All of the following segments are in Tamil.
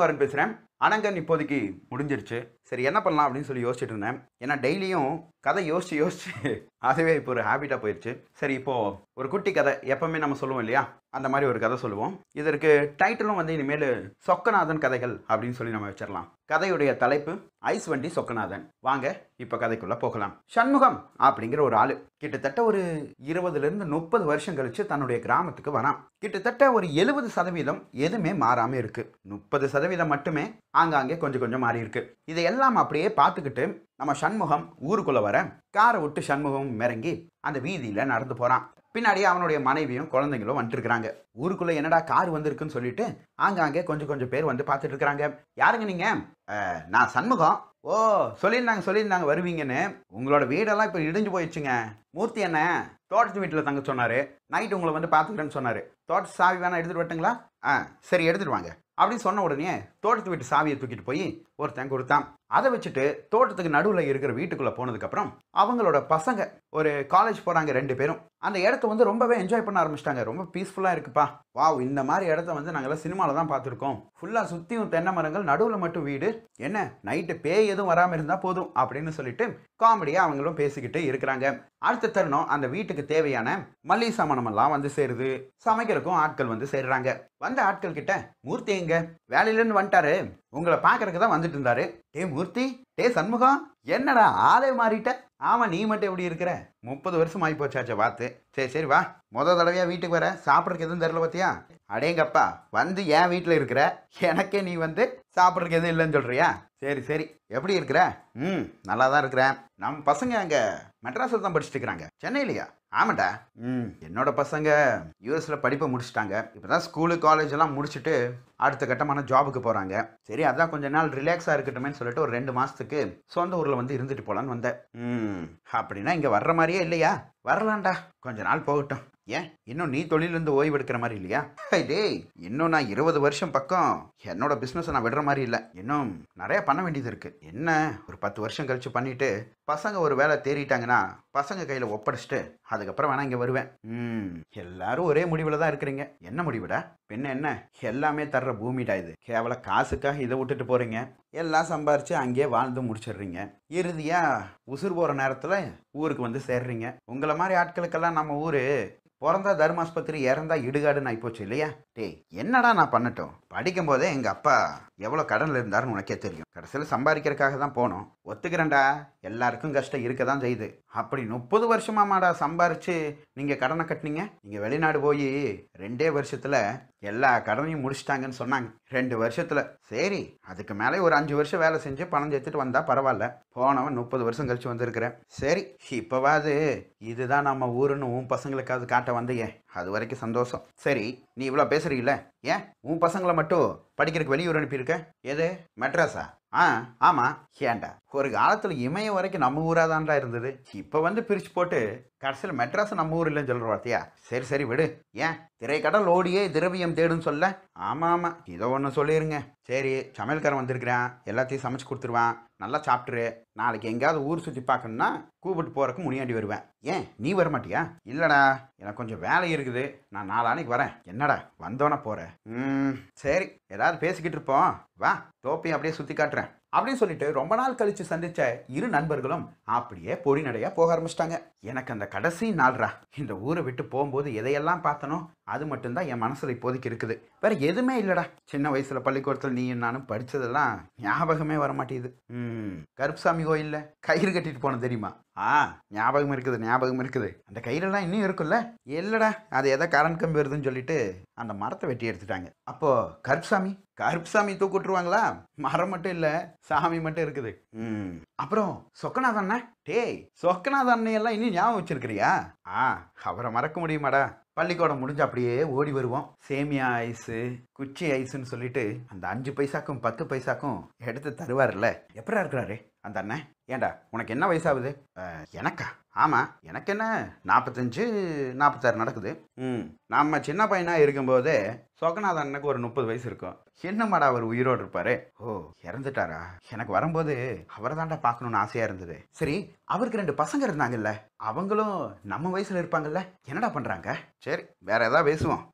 சண்முகாரன் பேசுகிறேன் அனங்கன் இப்போதைக்கு முடிஞ்சிருச்சு சரி என்ன பண்ணலாம் அப்படின்னு சொல்லி யோசிச்சுட்டு இருந்தேன் ஏன்னா டெய்லியும் கதை யோசிச்சு யோசிச்சு அதுவே இப்போ ஒரு ஹேபிட்டாக போயிடுச்சு சரி இப்போ ஒரு குட்டி கதை எப்பவுமே நம்ம சொல்லுவோம் இல்லையா அந்த மாதிரி ஒரு கதை சொல்லுவோம் இதற்கு டைட்டிலும் வந்து இனிமேல் சொக்கநாதன் கதைகள் அப்படின்னு சொல்லி நம்ம வச்சிடலாம் கதையுடைய தலைப்பு ஐஸ் வண்டி சொக்கநாதன் வாங்க இப்போ கதைக்குள்ள போகலாம் சண்முகம் அப்படிங்கிற ஒரு ஆளு கிட்டத்தட்ட ஒரு இருபதுல இருந்து முப்பது வருஷம் கழிச்சு தன்னுடைய கிராமத்துக்கு வரான் கிட்டத்தட்ட ஒரு எழுபது சதவீதம் எதுவுமே மாறாம இருக்கு முப்பது சதவீதம் மட்டுமே ஆங்காங்கே கொஞ்சம் கொஞ்சம் மாறி இருக்கு இதையெல்லாம் அப்படியே பார்த்துக்கிட்டு நம்ம சண்முகம் ஊருக்குள்ள வர காரை விட்டு சண்முகம் மிறங்கி அந்த வீதியில நடந்து போறான் பின்னாடியே அவனுடைய மனைவியும் குழந்தைங்களும் வந்துட்டு இருக்கிறாங்க ஊருக்குள்ள என்னடா கார் வந்திருக்குன்னு சொல்லிட்டு ஆங்காங்கே கொஞ்சம் கொஞ்சம் பேர் வந்து பார்த்துட்டு இருக்கிறாங்க யாருங்க நீங்க "அஹ், நான் சண்முகம் ஓ சொல்லியிருந்தாங்க சொல்லியிருந்தாங்க வருவீங்கன்னு உங்களோட வீடெல்லாம் இப்போ இடிஞ்சு போயிடுச்சுங்க மூர்த்தி என்ன தோட்டத்து வீட்டில் தங்க சொன்னாரு நைட் உங்களை வந்து பார்த்துக்கிறேன்னு சொன்னாரு தோட்டத்து சாவி வேணா எடுத்துட்டு வரட்டுங்களா ஆ சரி எடுத்துட்டு வாங்க அப்படின்னு சொன்ன உடனே தோட்டத்து வீட்டு சாவியை தூக்கிட்டு போய் ஒருத்தன் கொடுத்தான் அதை வச்சுட்டு தோட்டத்துக்கு நடுவில் இருக்கிற வீட்டுக்குள்ளே போனதுக்கப்புறம் அவங்களோட பசங்க ஒரு காலேஜ் போகிறாங்க ரெண்டு பேரும் அந்த இடத்த வந்து ரொம்பவே என்ஜாய் பண்ண ஆரம்பிச்சிட்டாங்க ரொம்ப பீஸ்ஃபுல்லாக இருக்குப்பா வாவ் இந்த மாதிரி இடத்த வந்து நாங்கள்லாம் சினிமாவில் தான் பார்த்துருக்கோம் ஃபுல்லாக சுற்றியும் தென்னை மரங்கள் நடுவில் மட்டும் வீடு என்ன நைட்டு பேய் எதுவும் வராமல் இருந்தால் போதும் அப்படின்னு சொல்லிட்டு காமெடியாக அவங்களும் பேசிக்கிட்டு இருக்கிறாங்க அடுத்த தருணம் அந்த வீட்டுக்கு தேவையான மல்லிகை சாமானமெல்லாம் வந்து சேருது சமைக்கிறதுக்கும் ஆட்கள் வந்து சேர்றாங்க வந்த ஆட்கள் கிட்ட மூர்த்தி எங்க வேலையிலேருந்து வந்துட்டாரு உங்களை பார்க்கறதுக்கு தான் வந்துட்டு இருந்தாரு டே மூர்த்தி டே சண்முகம் என்னடா ஆளே மாறிட்ட ஆமா நீ மட்டும் எப்படி இருக்கிற முப்பது வருஷம் ஆகி போச்சாச்சா பார்த்து சரி சரி வா முத தடவையா வீட்டுக்கு வர சாப்பிட்றதுக்கு எதுவும் தெரில பார்த்தியா அடேங்கப்பா வந்து என் வீட்டில் இருக்கிற எனக்கே நீ வந்து சாப்பிட்றதுக்கு எதுவும் இல்லைன்னு சொல்றியா சரி சரி எப்படி இருக்கிற ம் நல்லா தான் இருக்கிறேன் நம்ம பசங்க அங்கே மெட்ராஸில் தான் படிச்சுட்டு இருக்கிறாங்க சென்னையிலையா ஆமாட்டா ம் என்னோட பசங்க யூஎஸில் படிப்பை முடிச்சிட்டாங்க இப்போ தான் ஸ்கூலு காலேஜ் எல்லாம் முடிச்சுட்டு அடுத்த கட்டமான ஜாபுக்கு போகிறாங்க சரி அதான் கொஞ்ச நாள் ரிலாக்ஸாக இருக்கட்டுமேன்னு சொல்லிட்டு ஒரு ரெண்டு மாதத்துக்கு சொந்த ஊரில் வந்து இருந்துட்டு போகலான்னு வந்தேன் ம் அப்படின்னா இங்கே வர்ற மாதிரியே இல்லையா வரலாம்டா கொஞ்ச நாள் போகட்டும் ஏன் இன்னும் நீ தொழிலிருந்து ஓய்வு எடுக்கிற மாதிரி இல்லையா ஹை டேய் இன்னும் நான் இருபது வருஷம் பக்கம் என்னோட பிஸ்னஸை நான் விடுற மாதிரி இல்லை இன்னும் நிறைய பண்ண வேண்டியது இருக்கு என்ன ஒரு பத்து வருஷம் கழிச்சு பண்ணிட்டு பசங்க ஒரு வேலை தேறிட்டாங்கன்னா பசங்க கையில் ஒப்படைச்சிட்டு அதுக்கப்புறம் வேணா இங்கே வருவேன் ம் எல்லாரும் ஒரே முடிவில் தான் இருக்கிறீங்க என்ன முடிவுடா பின்ன என்ன எல்லாமே தர்ற பூமிடா இது கேவல காசுக்காக இதை விட்டுட்டு போறீங்க எல்லாம் சம்பாரிச்சு அங்கேயே வாழ்ந்து முடிச்சிடுறீங்க இறுதியா உசுர் போகிற நேரத்தில் ஊருக்கு வந்து சேர்றீங்க உங்களை மாதிரி ஆட்களுக்கெல்லாம் நம்ம ஊர் பிறந்தா தர்மாஸ்பத்திரி இறந்தா இடுகாடுன்னு ஆயிப்போச்சு இல்லையா டேய் என்னடா நான் பண்ணட்டும் படிக்கும் போதே எங்கள் அப்பா எவ்வளோ கடனில் இருந்தாருன்னு உனக்கே தெரியும் கடைசியில் சம்பாதிக்கிறதுக்காக தான் போனோம் ஒத்துக்கிறேன்டா எல்லாருக்கும் கஷ்டம் இருக்க தான் செய்யுது அப்படி முப்பது வருஷமாமாடா சம்பாரிச்சு நீங்கள் கடனை கட்டினீங்க நீங்கள் வெளிநாடு போய் ரெண்டே வருஷத்தில் எல்லா கடனையும் முடிச்சிட்டாங்கன்னு சொன்னாங்க ரெண்டு வருஷத்தில் சரி அதுக்கு மேலே ஒரு அஞ்சு வருஷம் வேலை செஞ்சு பணம் சேர்த்துட்டு வந்தால் பரவாயில்ல போனவன் முப்பது வருஷம் கழிச்சு வந்திருக்கிறேன் சரி இப்போவாது இதுதான் நம்ம ஊருன்னு உன் பசங்களுக்காவது காட்ட வந்தையே அது வரைக்கும் சந்தோஷம் சரி நீ இவ்வளோ பேசுறீல்ல ஏன் உன் பசங்களை மட்டும் படிக்கிறதுக்கு வெளியூர் அனுப்பியிருக்க எது மெட்ராஸா ஆ ஆமாம் ஏன்டா ஒரு காலத்தில் இமயம் வரைக்கும் நம்ம ஊராக தான்டா இருந்தது இப்போ வந்து பிரித்து போட்டு கடைசியில் மெட்ராஸ் நம்ம ஊர் இல்லைன்னு சொல்கிற வார்த்தையா சரி சரி விடு ஏன் திரைக்கடல் ஓடியே திரவியம் தேடுன்னு சொல்ல ஆமாம் ஆமாம் இதை ஒன்று சொல்லிடுங்க சரி சமையல்காரன் வந்திருக்கிறான் எல்லாத்தையும் சமைச்சு கொடுத்துருவான் நல்லா சாப்பிட்டுரு நாளைக்கு எங்கேயாவது ஊர் சுற்றி பார்க்கணுன்னா கூப்பிட்டு போகிறக்கு முனியாண்டி வருவேன் ஏன் நீ வர மாட்டியா இல்லைடா எனக்கு கொஞ்சம் வேலை இருக்குது நான் நாளானைக்கு வரேன் என்னடா வந்தோன்னே போகிறேன் ம் சரி ஏதாவது பேசிக்கிட்டு இருப்போம் வா தோப்பையும் அப்படியே சுற்றி காட்டுறேன் அப்படின்னு சொல்லிட்டு ரொம்ப நாள் கழிச்சு சந்திச்ச இரு நண்பர்களும் அப்படியே பொடி நடையா போக ஆரம்பிச்சிட்டாங்க எனக்கு அந்த கடைசி நாள்ரா இந்த ஊரை விட்டு போகும்போது எதையெல்லாம் பார்த்தனோ அது மட்டும்தான் என் மனசுல இப்போதைக்கு இருக்குது வேற எதுவுமே இல்லடா சின்ன வயசுல பள்ளிக்கூடத்தில் நீயும் நானும் படிச்சதெல்லாம் ஞாபகமே வர மாட்டேங்குது ம் கருப்புசாமி கோயில்ல கயிறு கட்டிட்டு போனது தெரியுமா ஆ ஞாபகம் இருக்குது ஞாபகம் இருக்குது அந்த கயிறெல்லாம் இன்னும் இருக்குல்ல இல்லடா அது எதை கரண்ட் கம்பி வருதுன்னு சொல்லிட்டு அந்த மரத்தை வெட்டி எடுத்துட்டாங்க அப்போ கருப்புசாமி கருப்புசாமி தூக்கிட்டுருவாங்களா மரம் மட்டும் இல்ல சாமி மட்டும் இருக்குது ம் அப்புறம் சொக்கநாதண்ணா டேய் சொக்கநாதண்ணை எல்லாம் இன்னும் ஞாபகம் வச்சிருக்கிறியா ஆ அவரை மறக்க முடியுமாடா பள்ளிக்கூடம் முடிஞ்சு அப்படியே ஓடி வருவோம் சேமியா ஐஸு குச்சி ஐஸுன்னு சொல்லிட்டு அந்த அஞ்சு பைசாக்கும் பத்து பைசாக்கும் எடுத்து தருவார்ல எப்படா இருக்கிறாரு அந்த அண்ணன் ஏன்டா உனக்கு என்ன வயசாகுது அஹ், எனக்கா ஆமாம் எனக்கு என்ன நாற்பத்தஞ்சு நாற்பத்தாறு நடக்குது ம் நம்ம சின்ன பையனாக இருக்கும்போதே சொக்கநாத அண்ணனுக்கு ஒரு முப்பது வயசு இருக்கும் என்னமாடா அவர் உயிரோடு இருப்பாரு ஓ இறந்துட்டாரா எனக்கு வரும்போது அவரை தாண்டா பார்க்கணுன்னு ஆசையாக இருந்தது சரி அவருக்கு ரெண்டு பசங்க இருந்தாங்கல்ல அவங்களும் நம்ம வயசில் இருப்பாங்கல்ல என்னடா பண்ணுறாங்க சரி வேற ஏதாவது பேசுவோம்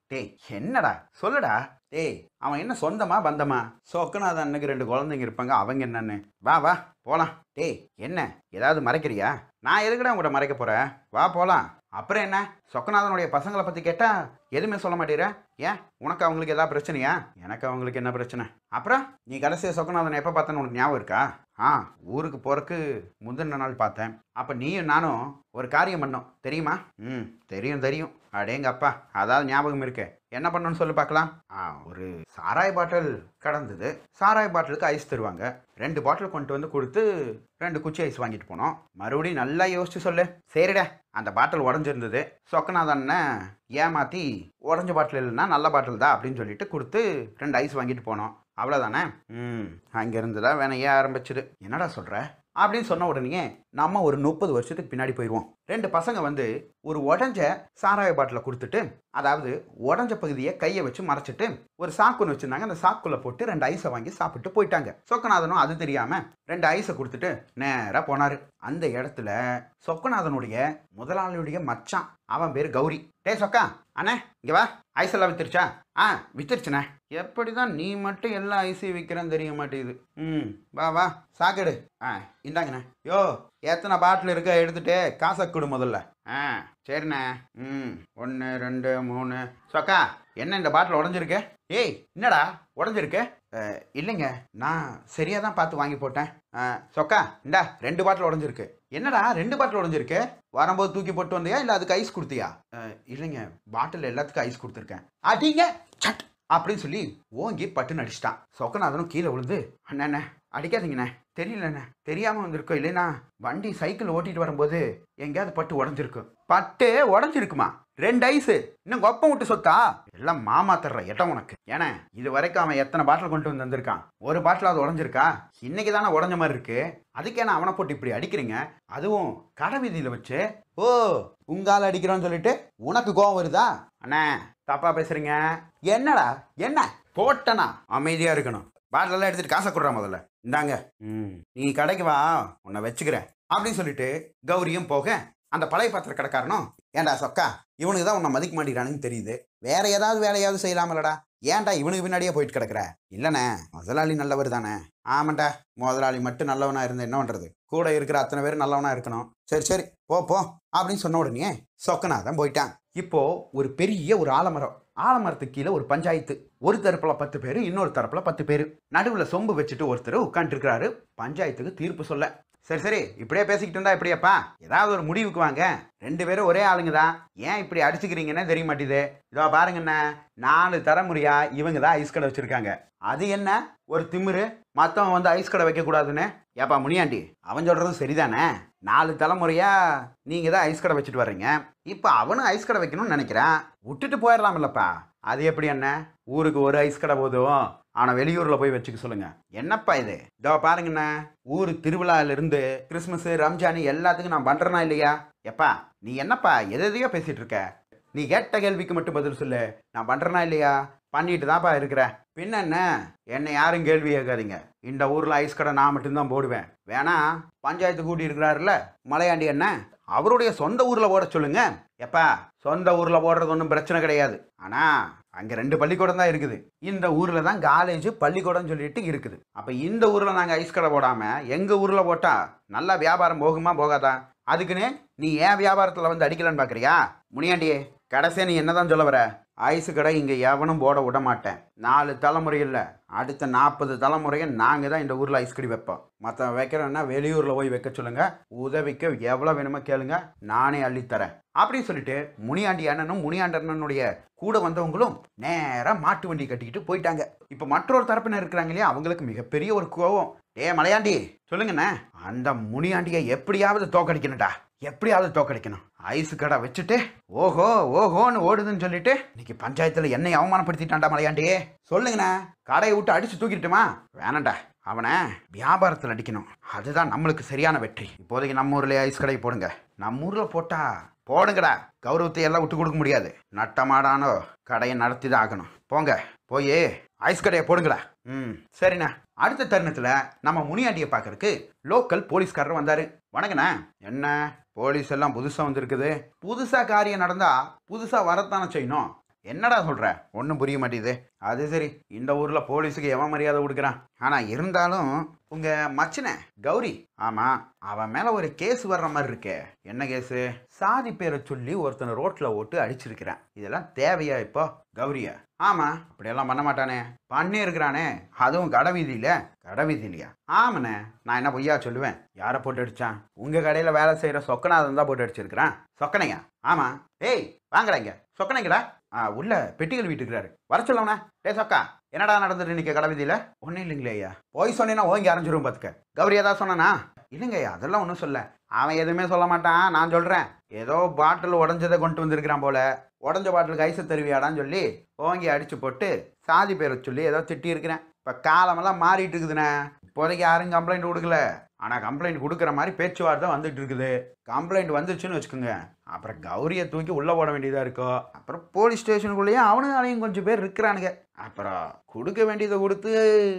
டேய் என்னடா சொல்லுடா டேய் அவன் என்ன சொந்தமா பந்தமா சொக்கநாத அண்ணனுக்கு ரெண்டு குழந்தைங்க இருப்பாங்க அவங்க என்னன்னு வா வா போலாம் டேய் என்ன ஏதாவது மறைக்கிறியா நான் எதுக்குடா உங்கள்கிட்ட மறைக்க போறேன் வா போலாம் அப்புறம் என்ன சொக்கநாதனுடைய பசங்களை பத்தி கேட்டா எதுவுமே சொல்ல மாட்டேற ஏன் உனக்கு அவங்களுக்கு ஏதாவது பிரச்சனையா எனக்கு அவங்களுக்கு என்ன பிரச்சனை அப்புறம் நீ கடைசியா சொக்கநாதனை எப்போ பார்த்தேன்னு உனக்கு ஞாபகம் இருக்கா ஆ ஊருக்கு போறக்கு முந்தின நாள் பார்த்தேன் அப்போ நீயும் நானும் ஒரு காரியம் பண்ணோம் தெரியுமா ம் தெரியும் தெரியும் அடேங்க அப்பா அதாவது ஞாபகம் இருக்கு என்ன பண்ணணும்னு சொல்லி பார்க்கலாம் ஆ ஒரு சாராய பாட்டில் கடந்தது சாராய பாட்டிலுக்கு ஐஸ் தருவாங்க ரெண்டு பாட்டில் கொண்டு வந்து கொடுத்து ரெண்டு குச்சி ஐஸ் வாங்கிட்டு போனோம் மறுபடியும் நல்லா யோசிச்சு சொல்லு சரிடா அந்த பாட்டில் உடஞ்சிருந்தது சொக்கநாதன் ஏமாத்தி உடஞ்ச பாட்டில் இல்லைன்னா நல்ல பாட்டில் தான் அப்படின்னு சொல்லிட்டு கொடுத்து ரெண்டு ஐஸ் வாங்கிட்டு போனோம் அவ்வளோதானே ம் அங்கேருந்து தான் வேணையே ஆரம்பிச்சுது என்னடா சொல்கிற அப்படின்னு சொன்ன உடனே நம்ம ஒரு முப்பது வருஷத்துக்கு பின்னாடி போயிடுவோம் ரெண்டு பசங்க வந்து ஒரு உடஞ்ச சாராய பாட்டிலை கொடுத்துட்டு அதாவது உடஞ்ச பகுதியை கையை வச்சு மறைச்சிட்டு ஒரு சாக்குன்னு வச்சிருந்தாங்க அந்த சாக்குள்ள போட்டு ரெண்டு ஐஸை வாங்கி சாப்பிட்டு போயிட்டாங்க சொக்கநாதனும் அது தெரியாம ரெண்டு ஐஸை கொடுத்துட்டு நேராக போனாரு அந்த இடத்துல சொக்கநாதனுடைய முதலாளியுடைய மச்சான் அவன் பேர் கௌரி டே சொக்கா அண்ணே இங்க வா ஐஸ் எல்லாம் வித்துருச்சா ஆ வித்துருச்சுண்ணே எப்படி தான் நீ மட்டும் எல்லா ஐஸையும் விற்கிறேன்னு தெரிய மாட்டேங்குது ம் வா வா சாக்கெடு ஆ இந்தாங்கண்ணே யோ எத்தனை பாட்டில் இருக்க எடுத்துட்டு காசை கொடு முதல்ல ஆ சரிண்ணே ம் ஒன்று ரெண்டு மூணு சொக்கா என்ன இந்த பாட்டில் உடஞ்சிருக்கு ஏய் என்னடா உடஞ்சிருக்கு அஹ், இல்லைங்க நான் சரியாக தான் பார்த்து வாங்கி போட்டேன் அஹ், சொக்கா இந்தா ரெண்டு பாட்டில் உடஞ்சிருக்கு என்னடா ரெண்டு பாட்டில் உடஞ்சிருக்கு வரும்போது தூக்கி போட்டு வந்தியா இல்லை அதுக்கு ஐஸ் கொடுத்தியா அஹ், இல்லைங்க பாட்டில் எல்லாத்துக்கும் ஐஸ் கொடுத்துருக்கேன் அடிங்க சட் அப்படின்னு சொல்லி ஓங்கி பட்டுன்னு அடிச்சிட்டான் சொக்கநாதனும் கீழே விழுந்து அண்ணே அடிக்காதீங்கண்ணே தெரியலண்ணே தெரியாமல் வந்திருக்கோம் இல்லைனா வண்டி சைக்கிள் ஓட்டிட்டு வரும்போது எங்கேயாவது பட்டு உடஞ்சிருக்கும் பட்டு உடஞ்சிருக்குமா ரெண்டு ஐஸு இன்னும் கொப்பம் விட்டு சொத்தா எல்லாம் மாமா தர்ற இடம் உனக்கு ஏன்னா இது வரைக்கும் அவன் எத்தனை பாட்டில் கொண்டு வந்து வந்திருக்கான் ஒரு பாட்டில் அது உடஞ்சிருக்கா இன்னைக்கு தானே உடஞ்ச மாதிரி இருக்கு அதுக்கே நான் அவனை போட்டு இப்படி அடிக்கிறீங்க அதுவும் கடை வீதியில் வச்சு ஓ உங்கால அடிக்கிறோன்னு சொல்லிட்டு உனக்கு கோவம் வருதா அண்ணே தப்பா பேசுறீங்க என்னடா என்ன போட்டனா அமைதியா இருக்கணும் பாட்டில் எல்லாம் எடுத்துட்டு காசை கொடுறா முதல்ல இந்தாங்க ம் நீ கடைக்கு வா உன்னை வச்சுக்கிறேன் அப்படின்னு சொல்லிட்டு கௌரியும் போக அந்த பழைய பாத்திர கடைக்காரனும் ஏன்டா சொக்கா இவனுக்கு தான் உன்னை மதிக்க மாட்டேங்கிறானுன்னு தெரியுது வேற ஏதாவது வேலையாவது செய்யலாமலடா ஏன்டா இவனுக்கு பின்னாடியே போயிட்டு கிடக்குற இல்லைண்ணே முதலாளி நல்லவர் தானே ஆமாண்டா முதலாளி மட்டும் நல்லவனா இருந்து என்ன பண்றது கூட இருக்கிற அத்தனை பேர் நல்லவனா இருக்கணும் சரி சரி போ போ அப்படின்னு சொன்ன உடனே சொக்கநாதன் போயிட்டான் இப்போ ஒரு பெரிய ஒரு ஆலமரம் ஆலமரத்துக்கு கீழே ஒரு பஞ்சாயத்து ஒரு தரப்புல பத்து பேர் இன்னொரு தரப்புல பத்து பேர் நடுவுல சொம்பு வச்சுட்டு ஒருத்தர் உட்காந்துருக்கிறாரு பஞ்சாயத்துக்கு தீர்ப்பு சொல்ல சரி சரி இப்படியே பேசிக்கிட்டு இருந்தா எப்படியாப்பா ஏதாவது ஒரு முடிவுக்கு வாங்க ரெண்டு பேரும் ஒரே ஆளுங்க தான் ஏன் இப்படி அடிச்சுக்கிறீங்கன்னே தெரிய மாட்டேது இதோ பாருங்கண்ணே நாலு தலைமுறையா இவங்க தான் ஐஸ் கடை வச்சிருக்காங்க அது என்ன ஒரு திமிரு மற்றவன் வந்து ஐஸ் கடை வைக்கக்கூடாதுன்னு ஏப்பா முனியாண்டி அவன் சொல்றதும் சரிதானே நாலு தலைமுறையா நீங்க தான் ஐஸ் கடை வச்சுட்டு வர்றீங்க இப்போ அவனும் ஐஸ் கடை வைக்கணும்னு நினைக்கிறான் விட்டுட்டு போயிடலாம்லப்பா அது எப்படி என்ன ஊருக்கு ஒரு ஐஸ் கடை போதும் ஆனா வெளியூர்ல போய் வச்சுக்க சொல்லுங்க என்னப்பா இது இதோ பாருங்கண்ணே ஊர் திருவிழால இருந்து கிறிஸ்மஸ் ரம்ஜான் எல்லாத்துக்கும் நான் பண்றேனா இல்லையா எப்பா நீ என்னப்பா எது எதையோ பேசிட்டு இருக்க நீ கேட்ட கேள்விக்கு மட்டும் பதில் சொல்லு நான் பண்றேனா இல்லையா பண்ணிட்டு தான்ப்பா இருக்கிறேன் பின்ன என்ன என்னை யாரும் கேள்வி கேட்காதீங்க இந்த ஊர்ல ஐஸ் கடை நான் மட்டும்தான் போடுவேன் வேணா பஞ்சாயத்து கூட்டி இருக்கிறாருல மலையாண்டி என்ன அவருடைய சொந்த ஊர்ல ஓட சொல்லுங்க எப்பா சொந்த ஊர்ல ஓடுறது ஒன்றும் பிரச்சனை கிடையாது ஆனா அங்க ரெண்டு பள்ளிக்கூடம் தான் இருக்குது இந்த ஊர்ல தான் காலேஜ் பள்ளிக்கூடம் சொல்லிட்டு இருக்குது அப்ப இந்த ஊர்ல நாங்க ஐஸ் கடை போடாம எங்க ஊர்ல போட்டா நல்லா வியாபாரம் போகுமா போகாதா அதுக்குன்னு நீ ஏன் வியாபாரத்துல வந்து அடிக்கலான்னு பாக்குறியா முனியாண்டியே கடைசியா நீ என்னதான் சொல்ல வர ஐஸ் கடை இங்க எவனும் போட விட மாட்டேன் நாலு தலைமுறை இல்லை அடுத்த நாற்பது தலைமுறையை நாங்கள் தான் இந்த ஊரில் ஐஸ் கடை வைப்போம் மற்ற வைக்கிறோன்னா வெளியூரில் போய் வைக்க சொல்லுங்க உதவிக்கு எவ்வளோ வேணுமோ கேளுங்க நானே அள்ளித்தரேன் அப்படின்னு சொல்லிட்டு முனியாண்டி அண்ணனும் முனியாண்டி அண்ணனுடைய கூட வந்தவங்களும் நேராக மாட்டு வண்டி கட்டிக்கிட்டு போயிட்டாங்க இப்போ மற்றொரு தரப்பினர் இருக்கிறாங்க இல்லையா அவங்களுக்கு மிகப்பெரிய ஒரு கோவம் ஏ மலையாண்டி சொல்லுங்கண்ணே அந்த முனியாண்டியை எப்படியாவது தோக்கடிக்கணும்டா எப்படியாவது தோக்கடிக்கணும் ஐஸ் கடை வச்சுட்டு ஓஹோ ஓஹோன்னு ஓடுதுன்னு சொல்லிட்டு இன்னைக்கு பஞ்சாயத்துல என்னை அவமானப்படுத்திட்டான்டா மலையாண்டியே சொல்லுங்கண்ணே கடையை விட்டு அடிச்சு தூக்கிட்டுமா வேணாண்டா அவனை வியாபாரத்தில் அடிக்கணும் அதுதான் நம்மளுக்கு சரியான வெற்றி இப்போதைக்கு நம்ம ஊர்லயே ஐஸ் கடை போடுங்க நம்ம ஊர்ல போட்டா போடுங்கடா கௌரவத்தை எல்லாம் விட்டு கொடுக்க முடியாது நட்டமாடானோ கடையை நடத்தி தான் ஆகணும் போங்க போய் ஐஸ் கடையை போடுங்கடா ம் சரிண்ணா அடுத்த தருணத்தில் நம்ம முனியாண்டியை பார்க்கறதுக்கு லோக்கல் போலீஸ்காரர் வந்தார் வணக்கண்ணா என்ன போலீஸ் எல்லாம் புதுசாக வந்திருக்குது புதுசாக காரியம் நடந்தால் புதுசாக வரத்தானே செய்யணும் என்னடா சொல்ற ஒன்றும் புரிய மாட்டேங்குது அது சரி இந்த ஊர்ல போலீஸுக்கு எவன் மரியாதை கொடுக்குறான் ஆனா இருந்தாலும் உங்க மச்சின கௌரி ஆமா அவன் மேல ஒரு கேஸ் வர்ற மாதிரி இருக்கே என்ன கேஸு சாதி பேரை சொல்லி ஒருத்தனை ரோட்ல ஓட்டு அடிச்சிருக்கிறான் இதெல்லாம் தேவையா இப்போ கௌரியா ஆமா அப்படியெல்லாம் பண்ண மாட்டானே பண்ணி இருக்கிறானே அதுவும் கடை வீதியில கடை வீதியிலையா ஆமாண்ணே நான் என்ன பொய்யா சொல்லுவேன் யாரை போட்டு அடிச்சான் உங்க கடையில வேலை செய்யற சொக்கநாதன் தான் போட்டு அடிச்சிருக்கிறான் சொக்கனையா ஆமா ஏய் வாங்கடா இங்க சொக்கனைங்கடா ஆ உள்ள பெட்டிகள் வீட்டுக்கிறாரு வர சொல்லவனே டே சொக்கா என்னடா நடந்துட்டு இன்னைக்கு கடை வீதியில ஒன்றும் இல்லைங்களே ஐயா போய் சொன்னேன்னா ஓங்கி அரைஞ்சிரும் பார்த்துக்க கௌரி ஏதாவது சொன்னானா இல்லைங்க ஐயா அதெல்லாம் ஒன்றும் சொல்ல அவன் எதுவுமே சொல்ல மாட்டான் நான் சொல்கிறேன் ஏதோ பாட்டில் உடஞ்சதை கொண்டு வந்திருக்கிறான் போல உடஞ்ச பாட்டிலுக்கு ஐஸை தருவியாடான்னு சொல்லி ஓங்கி அடிச்சு போட்டு சாதி பேரை சொல்லி ஏதோ திட்டி இருக்கிறேன் இப்போ காலமெல்லாம் மாறிட்டு இருக்குதுண்ணே இப்போதைக்கு யாரும் கம்ப்ளைண்ட் கொடுக்கல ஆனால் கம்ப்ளைண்ட் கொடுக்குற மாதிரி பேச்சுவார்த்தை வந்துட்டு இருக்குது கம்ப்ளைண்ட் வந்துச்சுன்னு வச்சுக்கோங்க அப்புறம் கௌரியை தூக்கி உள்ளே போட வேண்டியதாக இருக்கும் அப்புறம் போலீஸ் ஸ்டேஷனுக்குள்ளேயே அவனுங்களையும் கொஞ்சம் பேர் இருக்கிறானுங்க அப்புறம் கொடுக்க வேண்டியதை கொடுத்து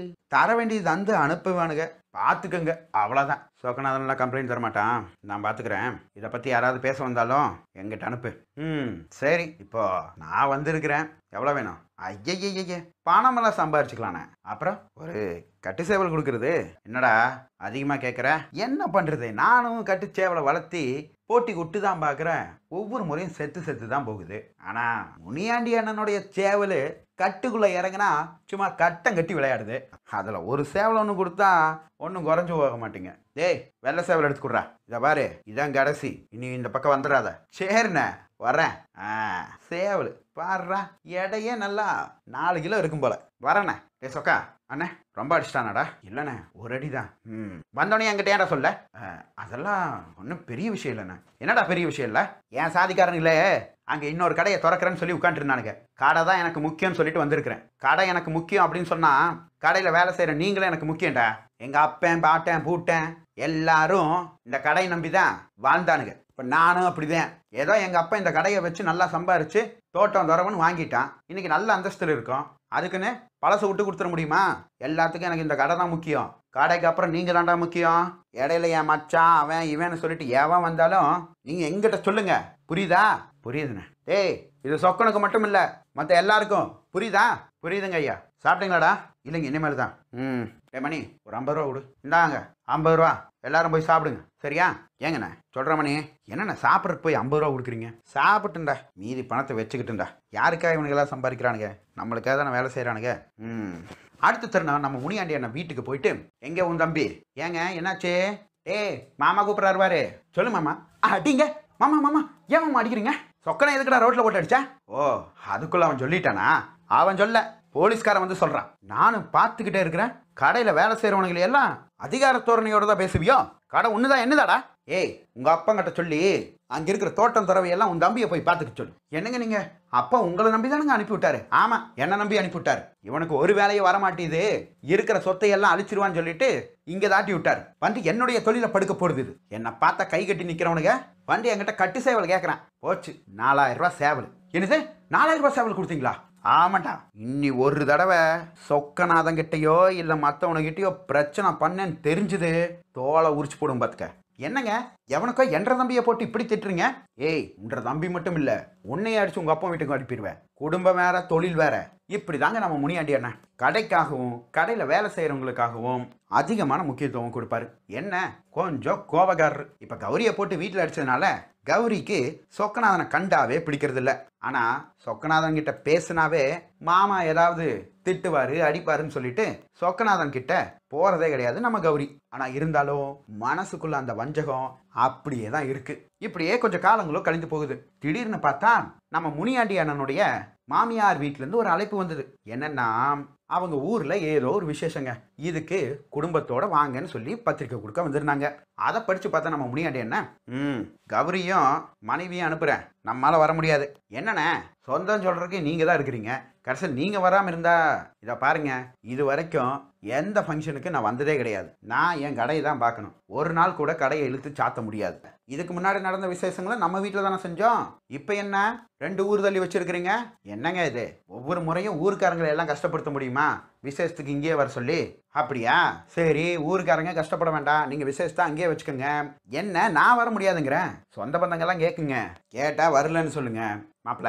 தர வேண்டியது தந்து அனுப்புவானுங்க பார்த்துக்கோங்க அவ்வளோதான் சோக்கநாதன்லாம் கம்ப்ளைண்ட் தர மாட்டான் நான் பார்த்துக்கிறேன் இதை பற்றி யாராவது பேச வந்தாலும் எங்கிட்ட அனுப்பு ம் சரி இப்போ நான் வந்திருக்கிறேன் எவ்வளோ வேணும் ஐயய்யய்ய பணமெல்லாம் சம்பாரிச்சுக்கலாண்ணே அப்புறம் ஒரு கட்டு சேவல் கொடுக்கறது என்னடா அதிகமாக கேட்குற என்ன பண்ணுறது நானும் கட்டு சேவலை வளர்த்தி போட்டி விட்டு தான் பார்க்குறேன் ஒவ்வொரு முறையும் செத்து செத்து தான் போகுது ஆனால் முனியாண்டி அண்ணனுடைய சேவல் கட்டுக்குள்ளே இறங்குனா சும்மா கட்டம் கட்டி விளையாடுது அதில் ஒரு சேவல் ஒன்று கொடுத்தா ஒன்றும் குறைஞ்சு போக மாட்டீங்க டேய் வெள்ளை சேவல் எடுத்து கொடுறா இதை பாரு இதான் கடைசி இனி இந்த பக்கம் வந்துடாத சரிண்ணே வரேன் ஆ சேவல் பாடுறா எடையே நல்லா நாலு கிலோ இருக்கும் போல வரேண்ணே டே சொக்கா அண்ணே ரொம்ப அடிச்சிட்டானாடா இல்லைண்ணே ஒரு அடி தான் ம் வந்தோடனே என்கிட்ட ஏன்டா சொல்ல அஹ், அதெல்லாம் ஒன்றும் பெரிய விஷயம் இல்லைண்ணே என்னடா பெரிய விஷயம் இல்லை என் சாதிக்காரங்களே அங்கே இன்னொரு கடையை திறக்கிறேன்னு சொல்லி உட்காந்துருந்தானுங்க கடை தான் எனக்கு முக்கியம்னு சொல்லிட்டு வந்திருக்கிறேன் கடை எனக்கு முக்கியம் அப்படின்னு சொன்னால் கடையில் வேலை செய்கிற நீங்களும் எனக்கு முக்கியம்டா எங்கள் அப்பன் பாட்டன் பூட்டன் எல்லாரும் இந்த கடையை நம்பி தான் வாழ்ந்தானுங்க இப்போ நானும் அப்படிதான் ஏதோ எங்கள் அப்பா இந்த கடையை வச்சு நல்லா சம்பாரிச்சு தோட்டம் துறவுன்னு வாங்கிட்டான் இன்னைக்கு நல்ல அந்தஸ்தில் இருக்கோம் அதுக்குன்னு பழசை விட்டு கொடுத்துட முடியுமா எல்லாத்துக்கும் எனக்கு இந்த கடை தான் முக்கியம் கடைக்கு அப்புறம் நீங்கள் தான்டா முக்கியம் இடையில என் மச்சான் அவன் இவன்னு சொல்லிட்டு எவன் வந்தாலும் நீங்கள் எங்கிட்ட சொல்லுங்க புரியுதா புரியுதுண்ணே டேய் இது சொக்கனுக்கு மட்டும் இல்லை மற்ற எல்லாருக்கும் புரியுதா புரியுதுங்க ஐயா சாப்பிட்டீங்களாடா இல்லைங்க இனிமேல் தான் ம் ஏ மணி ஒரு ஐம்பது ரூபா கொடு இந்தாங்க ஐம்பது ரூபா எல்லாரும் போய் சாப்பிடுங்க சரியா ஏங்கண்ணே சொல்கிற மணி என்னண்ணே சாப்பிட்றதுக்கு போய் ஐம்பது ரூபா கொடுக்குறீங்க சாப்பிட்டுண்டா மீதி பணத்தை வச்சுக்கிட்டுண்டா யாருக்காக இவனுங்கெல்லாம் சம்பாதிக்கிறானுங்க நம்மளுக்காக தானே வேலை செய்கிறானுங்க ம் அடுத்த தருணம் நம்ம முனியாண்டி அண்ணன் வீட்டுக்கு போயிட்டு எங்கே உன் தம்பி ஏங்க என்னாச்சு ஏய் மாமா கூப்பிட்றாரு பாரு சொல்லு மாமா அடிங்க மாமா மாமா ஏன் மாமா அடிக்கிறீங்க சொக்கனை எதுக்குடா ரோட்ல போட்டு அடிச்சா ஓ அதுக்குள்ள அவன் சொல்லிட்டானா அவன் சொல்ல போலீஸ்காரன் வந்து சொல்றான் நானும் பார்த்துக்கிட்டே இருக்கிறேன் கடையில வேலை செய்யறவனுங்களை எல்லாம் அதிகார தோரணையோட தான் பேசுவியோ கடை ஒண்ணுதான் என்னதாடா ஏய் உங்க அப்பங்கிட்ட சொல்லி அங்க இருக்கிற தோட்டம் துறவை எல்லாம் உன் தம்பியை போய் பார்த்துக்க சொல்லு என்னங்க நீங்க அப்பா உங்களை நம்பி தானுங்க அனுப்பி விட்டாரு ஆமா என்ன நம்பி அனுப்பி விட்டாரு இவனுக்கு ஒரு வேலையை வர மாட்டேது இருக்கிற சொத்தை எல்லாம் அழிச்சிருவான்னு சொல்லிட்டு இங்க தாட்டி விட்டாரு வந்து என்னுடைய தொழிலை படுக்க போடுது இது. என்னை பார்த்தா கை கட்டி நிக்கிறவனுங்க வந்து என்கிட்ட கட்டு சேவல் கேட்கறான் போச்சு நாலாயிரம் ரூபாய் சேவல் என்னது நாலாயிரம் ரூபாய் சேவல் கொடுத்தீங்களா ஆமாண்டா இன்னி ஒரு தடவை சொக்கநாதன் கிட்டயோ இல்லை மற்றவனுக்கிட்டயோ பிரச்சனை பண்ணேன்னு தெரிஞ்சுது தோலை உரிச்சு போடும் பார்த்துக்க என்னங்க எவனுக்கோ என்ற தம்பியை போட்டு இப்படி திட்டுறீங்க ஏய் உன்ற தம்பி மட்டும் இல்ல உன்னையே அடிச்சு உங்க அப்பா வீட்டுக்கு அனுப்பிடுவேன் குடும்பம் வேற தொழில் வேற இப்படி தாங்க நம்ம முனியாண்டி அண்ணன் கடைக்காகவும் கடையில வேலை செய்யறவங்களுக்காகவும் அதிகமான முக்கியத்துவம் கொடுப்பாரு என்ன கொஞ்சம் கோபக்காரர் இப்ப கௌரியை போட்டு வீட்டில் அடிச்சதுனால கௌரிக்கு சொக்கநாதனை கண்டாவே பிடிக்கிறது இல்ல ஆனா சொக்கநாதன் கிட்ட பேசினாவே மாமா ஏதாவது திட்டுவாரு அடிப்பாருன்னு சொல்லிட்டு சொக்கநாதன் கிட்ட போறதே கிடையாது நம்ம கௌரி ஆனா இருந்தாலும் மனசுக்குள்ள அந்த வஞ்சகம் அப்படியே தான் இருக்கு இப்படியே கொஞ்சம் காலங்களும் கழிந்து போகுது திடீர்னு பார்த்தா நம்ம முனியாண்டி அண்ணனுடைய மாமியார் வீட்ல இருந்து ஒரு அழைப்பு வந்தது என்னன்னா அவங்க ஊர்ல ஏதோ ஒரு விசேஷங்க இதுக்கு குடும்பத்தோட வாங்கன்னு சொல்லி பத்திரிக்கை கொடுக்க வந்திருந்தாங்க அதை படிச்சு பார்த்தா நம்ம முனியாண்டி என்ன ம் கௌரியும் மனைவியும் அனுப்புறேன் நம்மால வர முடியாது என்னண்ணே சொந்தம் சொல்றதுக்கு நீங்க தான் இருக்கிறீங்க கடைசியில் நீங்க வராம இருந்தா இதை பாருங்க இது வரைக்கும் எந்த ஃபங்க்ஷனுக்கு நான் வந்ததே கிடையாது நான் என் கடையை தான் பார்க்கணும் ஒரு நாள் கூட கடையை இழுத்து சாத்த முடியாது இதுக்கு முன்னாடி நடந்த விசேஷங்களை நம்ம வீட்டில் தானே செஞ்சோம் இப்போ என்ன ரெண்டு ஊர் தள்ளி வச்சிருக்கிறீங்க என்னங்க இது ஒவ்வொரு முறையும் ஊருக்காரங்களை எல்லாம் கஷ்டப்படுத்த முடியுமா விசேஷத்துக்கு இங்கேயே வர சொல்லி அப்படியா சரி ஊருக்காரங்க கஷ்டப்பட வேண்டாம் நீங்க விசேஷத்தை அங்கேயே வச்சுக்கோங்க என்ன நான் வர முடியாதுங்கிறேன் சொந்த பந்தங்கள்லாம் கேட்குங்க கேட்டா வரலன்னு சொல்லுங்க மாப்பிள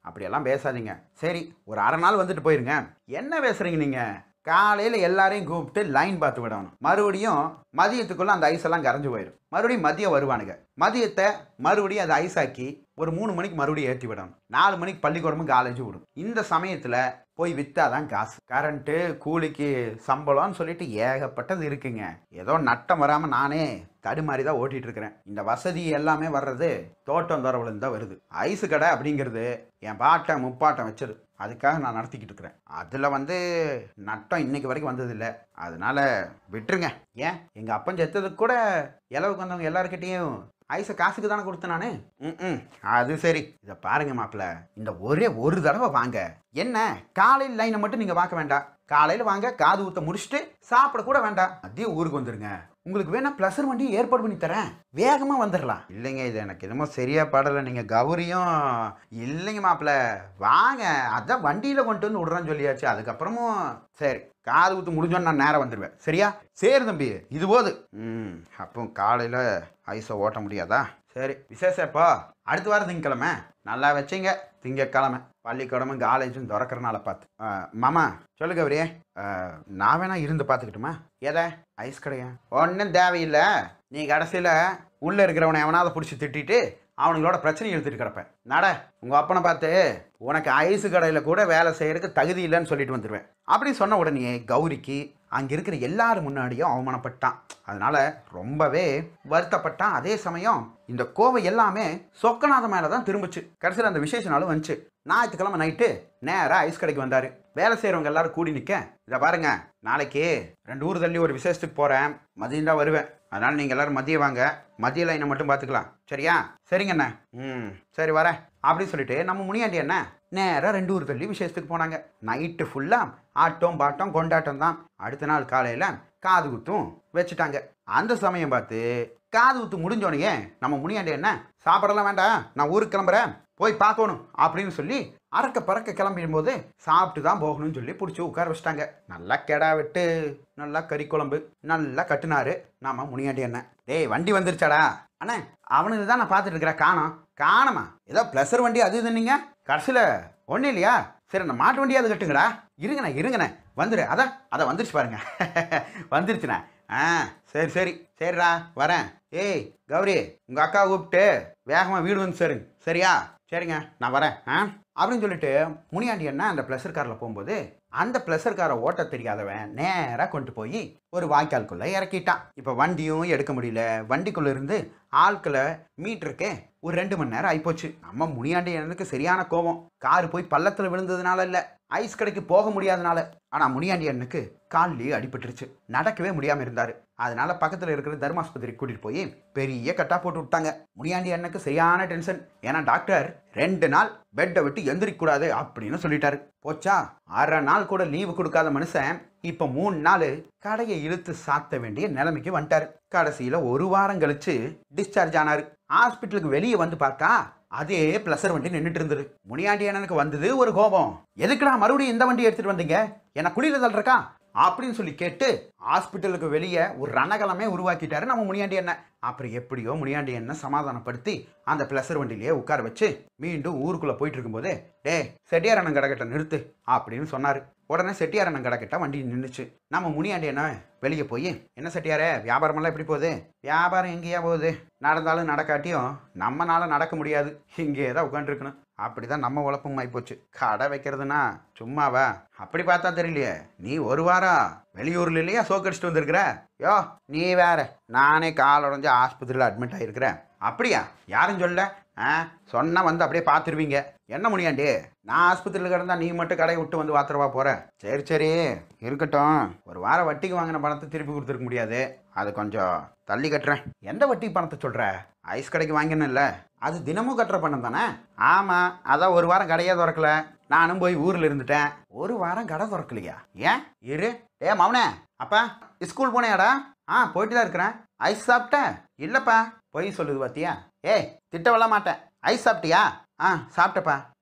அப்படியெல்லாம் பேசாதீங்க சரி ஒரு அரை நாள் வந்துட்டு போயிருங்க என்ன பேசுறீங்க நீங்க காலையில் எல்லாரையும் கூப்பிட்டு லைன் பார்த்து விடணும் மறுபடியும் மதியத்துக்குள்ள அந்த ஐஸ் எல்லாம் கரைஞ்சு போயிடும் மறுபடியும் மதியம் வருவானுங்க மதியத்தை மறுபடியும் அதை ஐஸ் ஆக்கி ஒரு மூணு மணிக்கு மறுபடியும் ஏற்றி விடணும் நாலு மணிக்கு பள்ளிக்கூடமும் காலேஜ் விடும் இந்த சமயத்தில் போய் வித்தாதான் காசு கரண்ட்டு கூலிக்கு சம்பளம்னு சொல்லிட்டு ஏகப்பட்டது இருக்குங்க ஏதோ நட்டம் வராமல் நானே தடுமாறி தான் ஓட்டிட்டு இருக்கிறேன் இந்த வசதி எல்லாமே வர்றது தோட்டம் துறவுலேருந்து தான் வருது ஐஸு கடை அப்படிங்கிறது என் பாட்டம் முப்பாட்டம் வச்சது அதுக்காக நான் நடத்திக்கிட்டு இருக்கிறேன் அதில் வந்து நட்டம் இன்னைக்கு வரைக்கும் வந்ததில்லை அதனால விட்டுருங்க ஏன் எங்கள் அப்பன் செத்ததுக்கு கூட இலவுக்கு வந்தவங்க எல்லாருக்கிட்டேயும் ஐஸை காசுக்கு தானே கொடுத்தேன் நானு ம் அது சரி இதை பாருங்க மாப்பிள்ள இந்த ஒரே ஒரு தடவை வாங்க என்ன காலையில் லைனை மட்டும் நீங்கள் பார்க்க வேண்டாம் காலையில் வாங்க காது ஊத்த முடிச்சுட்டு சாப்பிட கூட வேண்டாம் மதியம் ஊருக்கு வந்துருங்க உங்களுக்கு வேணா ப்ளஸர் வண்டி ஏற்பாடு பண்ணி தரேன் வேகமாக வந்துடலாம் இல்லைங்க இது எனக்கு என்னமோ சரியா படலை நீங்கள் கௌரியும் இல்லைங்க மாப்பிள்ள வாங்க அதான் வண்டியில் கொண்டு வந்து விடுறேன்னு சொல்லியாச்சு அதுக்கப்புறமும் சரி காது ஊத்து முடிஞ்சோன்னு நான் நேரம் வந்துடுவேன் சரியா சரி தம்பி இது போது ம் அப்போ காலையில் ஐஸை ஓட்ட முடியாதா சரி விசேஷம் எப்போ அடுத்த வாரம் திங்கக்கிழமை நல்லா வச்சிங்க திங்கக்கிழமை பள்ளிக்கூடமும் காலேஜும் திறக்கறனால பார்த்து ஆ, மாமா சொல்லு கௌரி ஆ, நான் வேணா இருந்து பார்த்துக்கிட்டுமா எதை ஐஸ் கடையா ஒன்றும் தேவையில்லை நீ கடைசியில் உள்ளே இருக்கிறவனை எவனாவது பிடிச்சி திட்டிட்டு அவனுங்களோட பிரச்சனை எடுத்துட்டு கிடப்பேன் நட உங்கள் அப்பனை பார்த்து உனக்கு ஐஸ் கடையில் கூட வேலை செய்யறதுக்கு தகுதி இல்லைன்னு சொல்லிட்டு வந்துடுவேன் அப்படி சொன்ன உடனே கௌரிக்கு அங்கே இருக்கிற எல்லாரும் முன்னாடியும் அவமானப்பட்டான் அதனால ரொம்பவே வருத்தப்பட்டான் அதே சமயம் இந்த கோவை எல்லாமே சொக்கநாத மேலே தான் திரும்பிச்சு கடைசியில் அந்த விசேஷ நாளும் வந்துச்சு ஞாயிற்றுக்கிழமை நைட்டு நேராக ஐஸ் கடைக்கு வந்தார் வேலை செய்கிறவங்க எல்லாரும் கூடி நிற்க இதை பாருங்க நாளைக்கு ரெண்டு ஊர் தள்ளி ஒரு விசேஷத்துக்கு போகிறேன் மதியம் தான் வருவேன் அதனால் நீங்கள் எல்லாரும் மதியம் வாங்க மதிய லைனை மட்டும் பார்த்துக்கலாம் சரியா சரிங்கண்ணே ம் சரி வரேன் அப்படின்னு சொல்லிட்டு நம்ம முனியாண்டி என்ன நேராக ரெண்டு ஊர் தள்ளி விசேஷத்துக்கு போனாங்க நைட்டு ஃபுல்லாக ஆட்டம் பாட்டம் கொண்டாட்டம் தான் அடுத்த நாள் காலையில் காது குத்தும் வச்சுட்டாங்க அந்த சமயம் பார்த்து காது குத்து முடிஞ்சோடனே நம்ம முனியாண்டி என்ன சாப்பிடலாம் வேண்டாம் நான் ஊருக்கு கிளம்புறேன் போய் பார்க்கணும் அப்படின்னு சொல்லி அறக்க பறக்க கிளம்பிடும் போது சாப்பிட்டு தான் போகணும்னு சொல்லி பிடிச்சி உட்கார வச்சிட்டாங்க நல்லா கெடா விட்டு நல்லா கறி குழம்பு நல்லா கட்டுனாரு நாம முனியாண்டி அண்ணன் டேய் வண்டி வந்துருச்சாடா அண்ணே அவனுக்கு தான் நான் பார்த்துட்டு இருக்கிறேன் காணோம் காணமா ஏதோ ப்ளஸர் வண்டி அது இதுன்னீங்க கடைசியில் ஒன்றும் இல்லையா சரி அந்த மாட்டு வண்டியாவது கட்டுங்கடா இருங்கண்ணே இருங்கண்ணே வந்துரு அதான் அதான் வந்துருச்சு பாருங்க வந்துருச்சுண்ணே ஆ சரி சரி சரிடா வரேன் ஏய் கௌரி உங்கள் அக்கா கூப்பிட்டு வேகமாக வீடு வந்து சேருங்க சரியா சரிங்க நான் வரேன் ஆ அப்படின்னு சொல்லிட்டு முனியாண்டி அண்ணா அந்த ப்ளஸர் காரில் போகும்போது அந்த ப்ளஸர் காரை ஓட்ட தெரியாதவன் நேராக கொண்டு போய் ஒரு வாய்க்கால்குள்ளே இறக்கிட்டான் இப்போ வண்டியும் எடுக்க முடியல வண்டிக்குள்ளே இருந்து ஆட்களை மீட்டருக்கு ஒரு ரெண்டு மணி நேரம் ஆயிப்போச்சு நம்ம முனியாண்டி அண்ணனுக்கு சரியான கோபம் கார் போய் பள்ளத்தில் விழுந்ததுனால இல்லை ஐஸ் கடைக்கு போக முடியாதனால ஆனால் முனியாண்டி அண்ணனுக்கு கால்லேயே அடிபட்டுருச்சு நடக்கவே முடியாமல் இருந்தார் அதனால பக்கத்தில் இருக்கிற தர்மாஸ்பத்திரிக்கு கூட்டிகிட்டு போய் பெரிய கட்டா போட்டு விட்டாங்க முனியாண்டி அண்ணனுக்கு சரியான டென்ஷன் ஏன்னா டாக்டர் ரெண்டு நாள் பெட்டை விட்டு எந்திரிக்க கூடாது அப்படின்னு சொல்லிட்டாரு போச்சா அரை நாள் கூட லீவு கொடுக்காத மனுஷன் இப்போ மூணு நாள் கடையை இழுத்து சாத்த வேண்டிய நிலைமைக்கு வந்துட்டாரு கடைசியில் ஒரு வாரம் கழிச்சு டிஸ்சார்ஜ் ஆனாரு ஹாஸ்பிட்டலுக்கு வெளியே வந்து பார்த்தா அதே ப்ளஸர் வண்டி நின்றுட்டு இருந்தது முனியாண்டி அண்ணனுக்கு வந்தது ஒரு கோபம் எதுக்குடா மறுபடியும் இந்த வண்டி எடுத்துட்டு வந்தீங்க என்ன குளிர தள்ளுறக்கா அப்படின்னு சொல்லி கேட்டு ஹாஸ்பிட்டலுக்கு வெளியே ஒரு ரணகலமே உருவாக்கிட்டாரு நம்ம முனியாண்டி அண்ணன் அப்புறம் எப்படியோ முனியாண்டி அண்ணன் சமாதானப்படுத்தி அந்த ப்ளஸர் வண்டியிலேயே உட்கார வச்சு மீண்டும் ஊருக்குள்ளே போயிட்டு இருக்கும்போது டே செட்டியார் அண்ணன் கடக்கிட்ட நிறுத்து அப்படின்னு சொன்னார் உடனே செட்டியார் அண்ணன் கடக்கிட்ட வண்டி நின்றுச்சு நம்ம முனியாண்டி அண்ணன் வெளியே போய் என்ன செட்டியாரே வியாபாரமெல்லாம் எப்படி போகுது வியாபாரம் எங்கேயா போகுது நடந்தாலும் நடக்காட்டியும் நம்மனால நடக்க முடியாது இங்கே தான் உட்காந்துருக்கணும் அப்படிதான் நம்ம உழப்பும் ஆயிப்போச்சு கடை வைக்கிறதுனா சும்மாவா அப்படி பார்த்தா தெரியலையே நீ ஒரு வாரம் வெளியூர்ல இல்லையா சோக்கடிச்சிட்டு வந்திருக்கிற யோ நீ வேற நானே கால் உடஞ்சு ஆஸ்பத்திரியில் அட்மிட் ஆகிருக்கிறேன் அப்படியா யாரும் சொல்ல ஆ சொன்னா வந்து அப்படியே பார்த்துருவீங்க என்ன முடியாண்டி நான் ஆஸ்பத்திரியில் கிடந்தா நீ மட்டும் கடையை விட்டு வந்து வாத்துறவா போற சரி சரி இருக்கட்டும் ஒரு வாரம் வட்டிக்கு வாங்கின பணத்தை திருப்பி கொடுத்துருக்க முடியாது அது கொஞ்சம் தள்ளி கட்டுறேன் எந்த வட்டி பணத்தை சொல்ற ஐஸ் கடைக்கு வாங்கினேன்ல அது தினமும் கட்டுற பணம் தானே ஆமாம் அதான் ஒரு வாரம் கடையே திறக்கல நானும் போய் ஊரில் இருந்துட்டேன் ஒரு வாரம் கடை திறக்கலையா ஏன் இரு ஏ மவனே அப்பா ஸ்கூல் போனேயாடா ஆ போயிட்டு தான் இருக்கிறேன் ஐஸ் சாப்பிட்ட இல்லைப்பா பொய் சொல்லுது பாத்தியா ஏய் திட்டவெல்லாம் மாட்டேன் ஐஸ் சாப்பிட்டியா ஆ சாப்பிட்டப்பா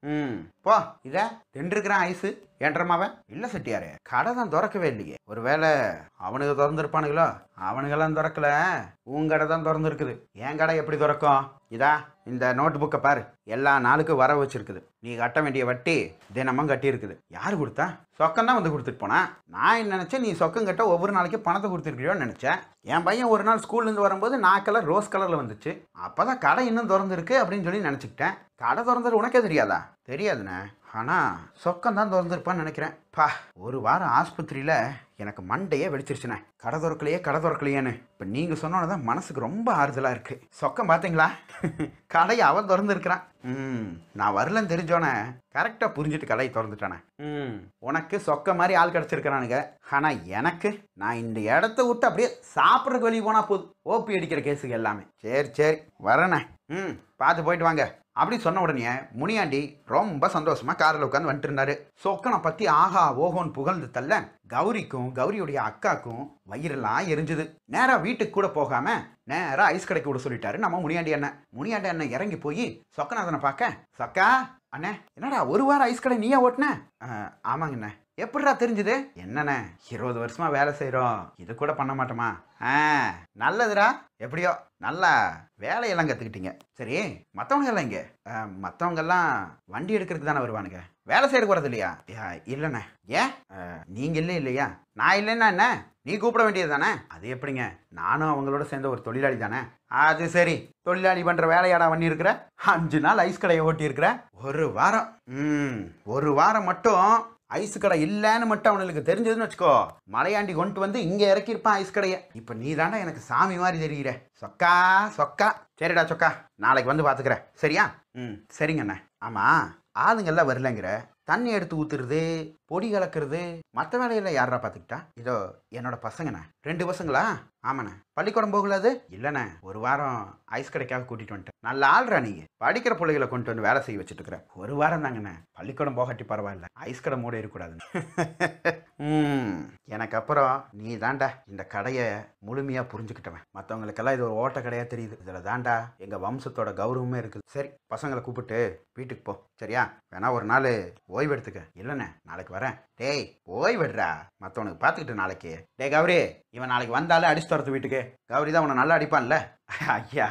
ம் போ இத தின்றுக்கிறான் ஐஸு ஏன்றமாவன் இல்ல செட்டியாரே கடை தான் திறக்கவே இல்லையே ஒருவேளை அவனுக்கு திறந்துருப்பானுங்களோ அவனுங்கெல்லாம் திறக்கல உன் கடை தான் திறந்துருக்குது என் கடை எப்படி திறக்கும் இதா இந்த நோட் புக்கை பாரு எல்லா நாளுக்கும் வர வச்சிருக்குது நீ கட்ட வேண்டிய வட்டி தினமும் கட்டியிருக்குது யார் கொடுத்தா சொக்கம் தான் வந்து கொடுத்துட்டு போனா நான் என்ன நினைச்சேன் நீ சொக்கம் கட்ட ஒவ்வொரு நாளைக்கு பணத்தை கொடுத்துருக்கியோன்னு நினைச்சேன் என் பையன் ஒரு நாள் ஸ்கூல்லேருந்து வரும்போது நான் கலர் ரோஸ் கலரில் வந்துச்சு அப்பதான் கடை இன்னும் திறந்துருக்கு அப்படின்னு சொல்லி நினச்சிக்கிட்டேன் கடை திறந்தது உனக்கே தெரியாதா தெரியாதுண்ணே ஆனால் சொக்கம் தான் திறந்துருப்பான்னு நினைக்கிறேன் பா ஒரு வாரம் ஆஸ்பத்திரியில் எனக்கு மண்டையே வெடிச்சிருச்சுண்ணே கடை திறக்கலையே கடை திறக்கலையேன்னு இப்போ நீங்கள் சொன்னோன்னு தான் மனசுக்கு ரொம்ப ஆறுதலாக இருக்குது சொக்கம் பார்த்தீங்களா கடையை அவன் திறந்துருக்கிறான் ம் நான் வரலன்னு தெரிஞ்சோன்னே கரெக்டாக புரிஞ்சுட்டு கடையை திறந்துட்டானே ம் உனக்கு சொக்க மாதிரி ஆள் கிடச்சிருக்கிறானுங்க ஆனால் எனக்கு நான் இந்த இடத்த விட்டு அப்படியே சாப்பிட்றதுக்கு வெளியே போனால் போதும் ஓபி அடிக்கிற கேஸுக்கு எல்லாமே சரி சரி வரேண்ணே ம் பார்த்து போயிட்டு வாங்க அப்படி சொன்ன உடனே முனியாண்டி ரொம்ப சந்தோஷமா காரில் உட்காந்து வந்துட்டு இருந்தாரு சொக்கனை பத்தி ஆஹா ஓஹோன்னு புகழ்ந்து தள்ள கௌரிக்கும் கௌரியுடைய அக்காக்கும் வயிறெல்லாம் எரிஞ்சுது நேரா வீட்டுக்கு கூட போகாம நேரா ஐஸ் கடைக்கு விட சொல்லிட்டாரு நம்ம முனியாண்டி அண்ணன் முனியாண்டி அண்ணன் இறங்கி போய் சொக்கநாதனை பார்க்க சொக்கா அண்ணே என்னடா ஒரு வாரம் ஐஸ் கடை நீயா ஓட்டுன "அஹ், ஆமாங்கண்ணே எப்படிடா தெரிஞ்சுது என்னண்ணே இருபது வருஷமா வேலை செய்கிறோம் இது கூட பண்ண மாட்டோமா ஆ நல்லதுடா எப்படியோ நல்லா வேலையெல்லாம் கற்றுக்கிட்டீங்க சரி மற்றவங்க எல்லாம் இங்கே மற்றவங்கெல்லாம் வண்டி எடுக்கிறதுக்கு தானே வருவானுங்க வேலை செய்யறதுக்கு வரது இல்லையா யா, இல்லைண்ணே ஏன் அஹ், நீங்க இல்லை இல்லையா நான் இல்லைன்னா என்ன நீ கூப்பிட வேண்டியது தானே அது எப்படிங்க நானும் அவங்களோட சேர்ந்த ஒரு தொழிலாளி தானே அது சரி தொழிலாளி பண்ற வேலையாடா பண்ணி இருக்கிற அஞ்சு நாள் ஐஸ் கடையை ஓட்டி இருக்கிற ஒரு வாரம் ம் ஒரு வாரம் மட்டும் ஐஸ் கடை இல்லைன்னு மட்டும் அவனுக்கு தெரிஞ்சதுன்னு வச்சுக்கோ மலையாண்டி கொண்டு வந்து இங்கே இறக்கியிருப்பான் ஐஸ் கடையை இப்போ நீ தானே எனக்கு சாமி மாதிரி தெரிகிற சொக்கா சொக்கா சரிடா சொக்கா நாளைக்கு வந்து பார்த்துக்கிறேன் சரியா ம் சரிங்கண்ணே ஆமாம் ஆளுங்கெல்லாம் வரலங்கிற தண்ணி எடுத்து ஊத்துறது பொடி கலக்கிறது மற்ற வேலையெல்லாம் யாரா பார்த்துக்கிட்டா இதோ என்னோட பசங்கண்ணே ரெண்டு பசங்களா ஆமாண்ணே பள்ளிக்கூடம் போகலாது இல்லைண்ணே ஒரு வாரம் ஐஸ் கடைக்காக கூட்டிட்டு வந்துட்டேன் நல்ல ஆள்றா நீங்க படிக்கிற பிள்ளைகளை கொண்டு வந்து வேலை செய்ய வச்சுட்டு இருக்கிறேன் ஒரு வாரம் தாங்கண்ணே பள்ளிக்கூடம் போகாட்டி பரவாயில்ல ஐஸ் கடை மூட இருக்கக்கூடாதுன்னு ம் எனக்கு அப்புறம் நீ தாண்டா இந்த கடையை முழுமையாக புரிஞ்சுக்கிட்டவன் மற்றவங்களுக்கெல்லாம் இது ஒரு ஓட்ட கடையாக தெரியுது இதில் தாண்டா எங்கள் வம்சத்தோட கௌரவமே இருக்குது சரி பசங்களை கூப்பிட்டு வீட்டுக்கு போ சரியா வேணா ஒரு நாள் ஓய்வு எடுத்துக்க இல்லைண்ணே நாளைக்கு வரேன் டேய் ஓய்வெடுறா மற்றவனுக்கு பார்த்துக்கிட்டு நாளைக்கு டேய் கௌரி இவன் நாளைக்கு வந்தாலே அடிச்சு தரத்து வீட்டுக்கு கௌரி தான் உன்னை நல்லா அடிப்பான்ல ஐயா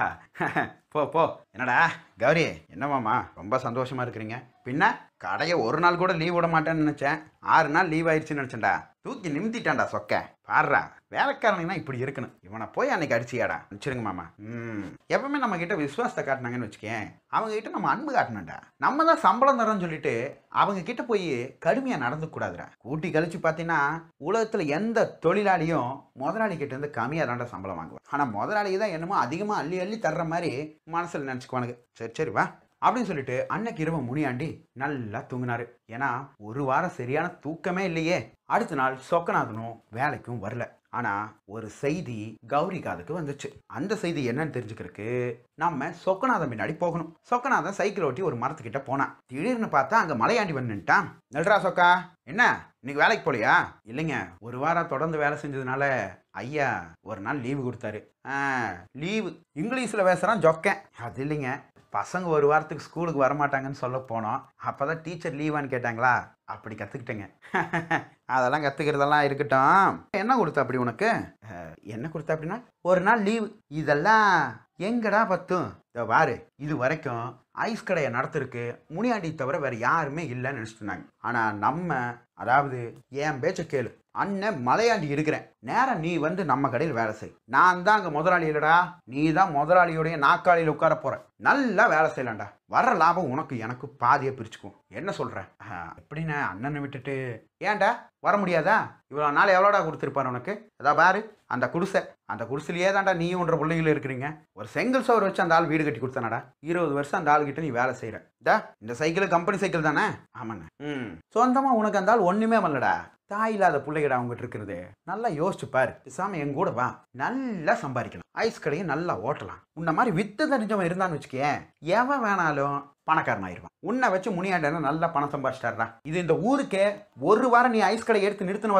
போ போ என்னடா கௌரி என்னமாமா ரொம்ப சந்தோஷமா இருக்கிறீங்க பின்ன கடையை ஒரு நாள் கூட லீவ் விட மாட்டேன்னு நினைச்சேன் ஆறு நாள் லீவ் ஆயிடுச்சுன்னு நினைச்சேன்டா தூக்கி நிமித்திட்டான்டா சொக்க பாடுறா வேலைக்காரனா இப்படி இருக்கணும் இவனை போய் அன்னைக்கு அடிச்சியாடா அனுப்பிச்சிருங்க மாமா ம் எப்பவுமே நம்ம கிட்ட விசுவாசத்தை காட்டினாங்கன்னு வச்சுக்கேன் அவங்க கிட்ட நம்ம அன்பு காட்டணும்டா நம்ம தான் சம்பளம் தரோம்னு சொல்லிட்டு அவங்க கிட்ட போய் கடுமையா நடந்து கூடாதுடா கூட்டி கழிச்சு பார்த்தீங்கன்னா உலகத்துல எந்த தொழிலாளியும் முதலாளி கிட்ட இருந்து கம்மியா தாண்டா சம்பளம் வாங்குவான் ஆனா முதலாளி தான் என்னமோ அதிகமா அள்ளி அள்ளி தர்ற மாதிரி மனசுல நினைச்சுக்குவானுங்க சரி சரி வா அப்படின்னு சொல்லிட்டு அன்னைக்கு இரவு முனியாண்டி நல்லா தூங்கினாரு ஏன்னா ஒரு வாரம் சரியான தூக்கமே இல்லையே அடுத்த நாள் சொக்கநாதனும் வேலைக்கும் வரல ஆனா ஒரு செய்தி கௌரி காதுக்கு வந்துச்சு அந்த செய்தி என்னன்னு தெரிஞ்சுக்கிறதுக்கு நம்ம சொக்கநாதன் பின்னாடி போகணும் சொக்கநாதன் சைக்கிள் ஓட்டி ஒரு மரத்துக்கிட்ட போனான் திடீர்னு பார்த்தா அங்க மலையாண்டி வந்து நின்ட்டான் நல்றா சொக்கா என்ன இன்னைக்கு வேலைக்கு போலியா இல்லைங்க ஒரு வாரம் தொடர்ந்து வேலை செஞ்சதுனால ஐயா ஒரு நாள் லீவு கொடுத்தாரு ஆ லீவு இங்கிலீஷில் பேசுகிறான் ஜொக்கேன் அது இல்லைங்க பசங்க ஒரு வாரத்துக்கு ஸ்கூலுக்கு வரமாட்டாங்கன்னு சொல்ல போனோம் அப்போ தான் டீச்சர் லீவான்னு கேட்டாங்களா அப்படி கற்றுக்கிட்டேங்க அதெல்லாம் கற்றுக்கிறதெல்லாம் இருக்கட்டும் என்ன கொடுத்த அப்படி உனக்கு அஹ், என்ன கொடுத்த அப்படின்னா ஒரு நாள் லீவு இதெல்லாம் எங்கடா பத்தும் இதோ பாரு இது வரைக்கும் ஐஸ் கடையை நடத்துறதுக்கு முனியாண்டி தவிர வேற யாருமே இல்லைன்னு நினச்சிட்டு இருந்தாங்க ஆனால் நம்ம அதாவது என் பேச்ச கேளு அண்ணன் மலையாண்டி இருக்கிறேன் நேரா நீ வந்து நம்ம கடையில் வேலை செய் நான் தான் அங்கே முதலாளி இல்லடா நீ தான் முதலாளியுடைய நாக்காளியில் உட்கார போற நல்லா வேலை செய்யலாம்டா வர்ற லாபம் உனக்கு எனக்கு பாதியை பிரிச்சுக்கும் என்ன சொல்ற ஆஹ், எப்படிண்ணே அண்ணனை விட்டுட்டு ஏன்டா வர முடியாதா இவ்வளோ நாள் எவ்வளோடா கொடுத்துருப்பாரு உனக்கு அதா பாரு அந்த குடிசை அந்த குடிசையிலேயே தான்டா நீ ஒன்ற பிள்ளைகள் இருக்கிறீங்க ஒரு செங்கல் சோறு வச்சு அந்த ஆள் வீடு கட்டி கொடுத்தானடா இருபது வருஷம் அந்த ஆள்கிட்ட நீ வேலை செய்கிற டா இந்த சைக்கிள் கம்பெனி சைக்கிள் தானே ஆமாண்ணே ம் சொந்தமாக உனக்கு அந்த ஆள் ஒன்றுமே வரலடா தாய் இல்லாத பிள்ளைகடா அவங்ககிட்ட இருக்கிறது நல்லா யோசிச்சு பாரு பேசாம என் கூட வா நல்லா சம்பாதிக்கலாம் ஐஸ் கடையை நல்லா ஓட்டலாம் உன்ன மாதிரி வித்து தெரிஞ்சவன் இருந்தான்னு வச்சுக்கேன் எவன் வேணாலும் பணக்காரன் ஆயிருவான் உன்னை வச்சு முனியாண்டன நல்லா பணம் சம்பாதிச்சிட்டாரா இது இந்த ஊருக்கே ஒரு வாரம் நீ ஐஸ் கடை எடுத்து நிறுத்தின பார்த்தியா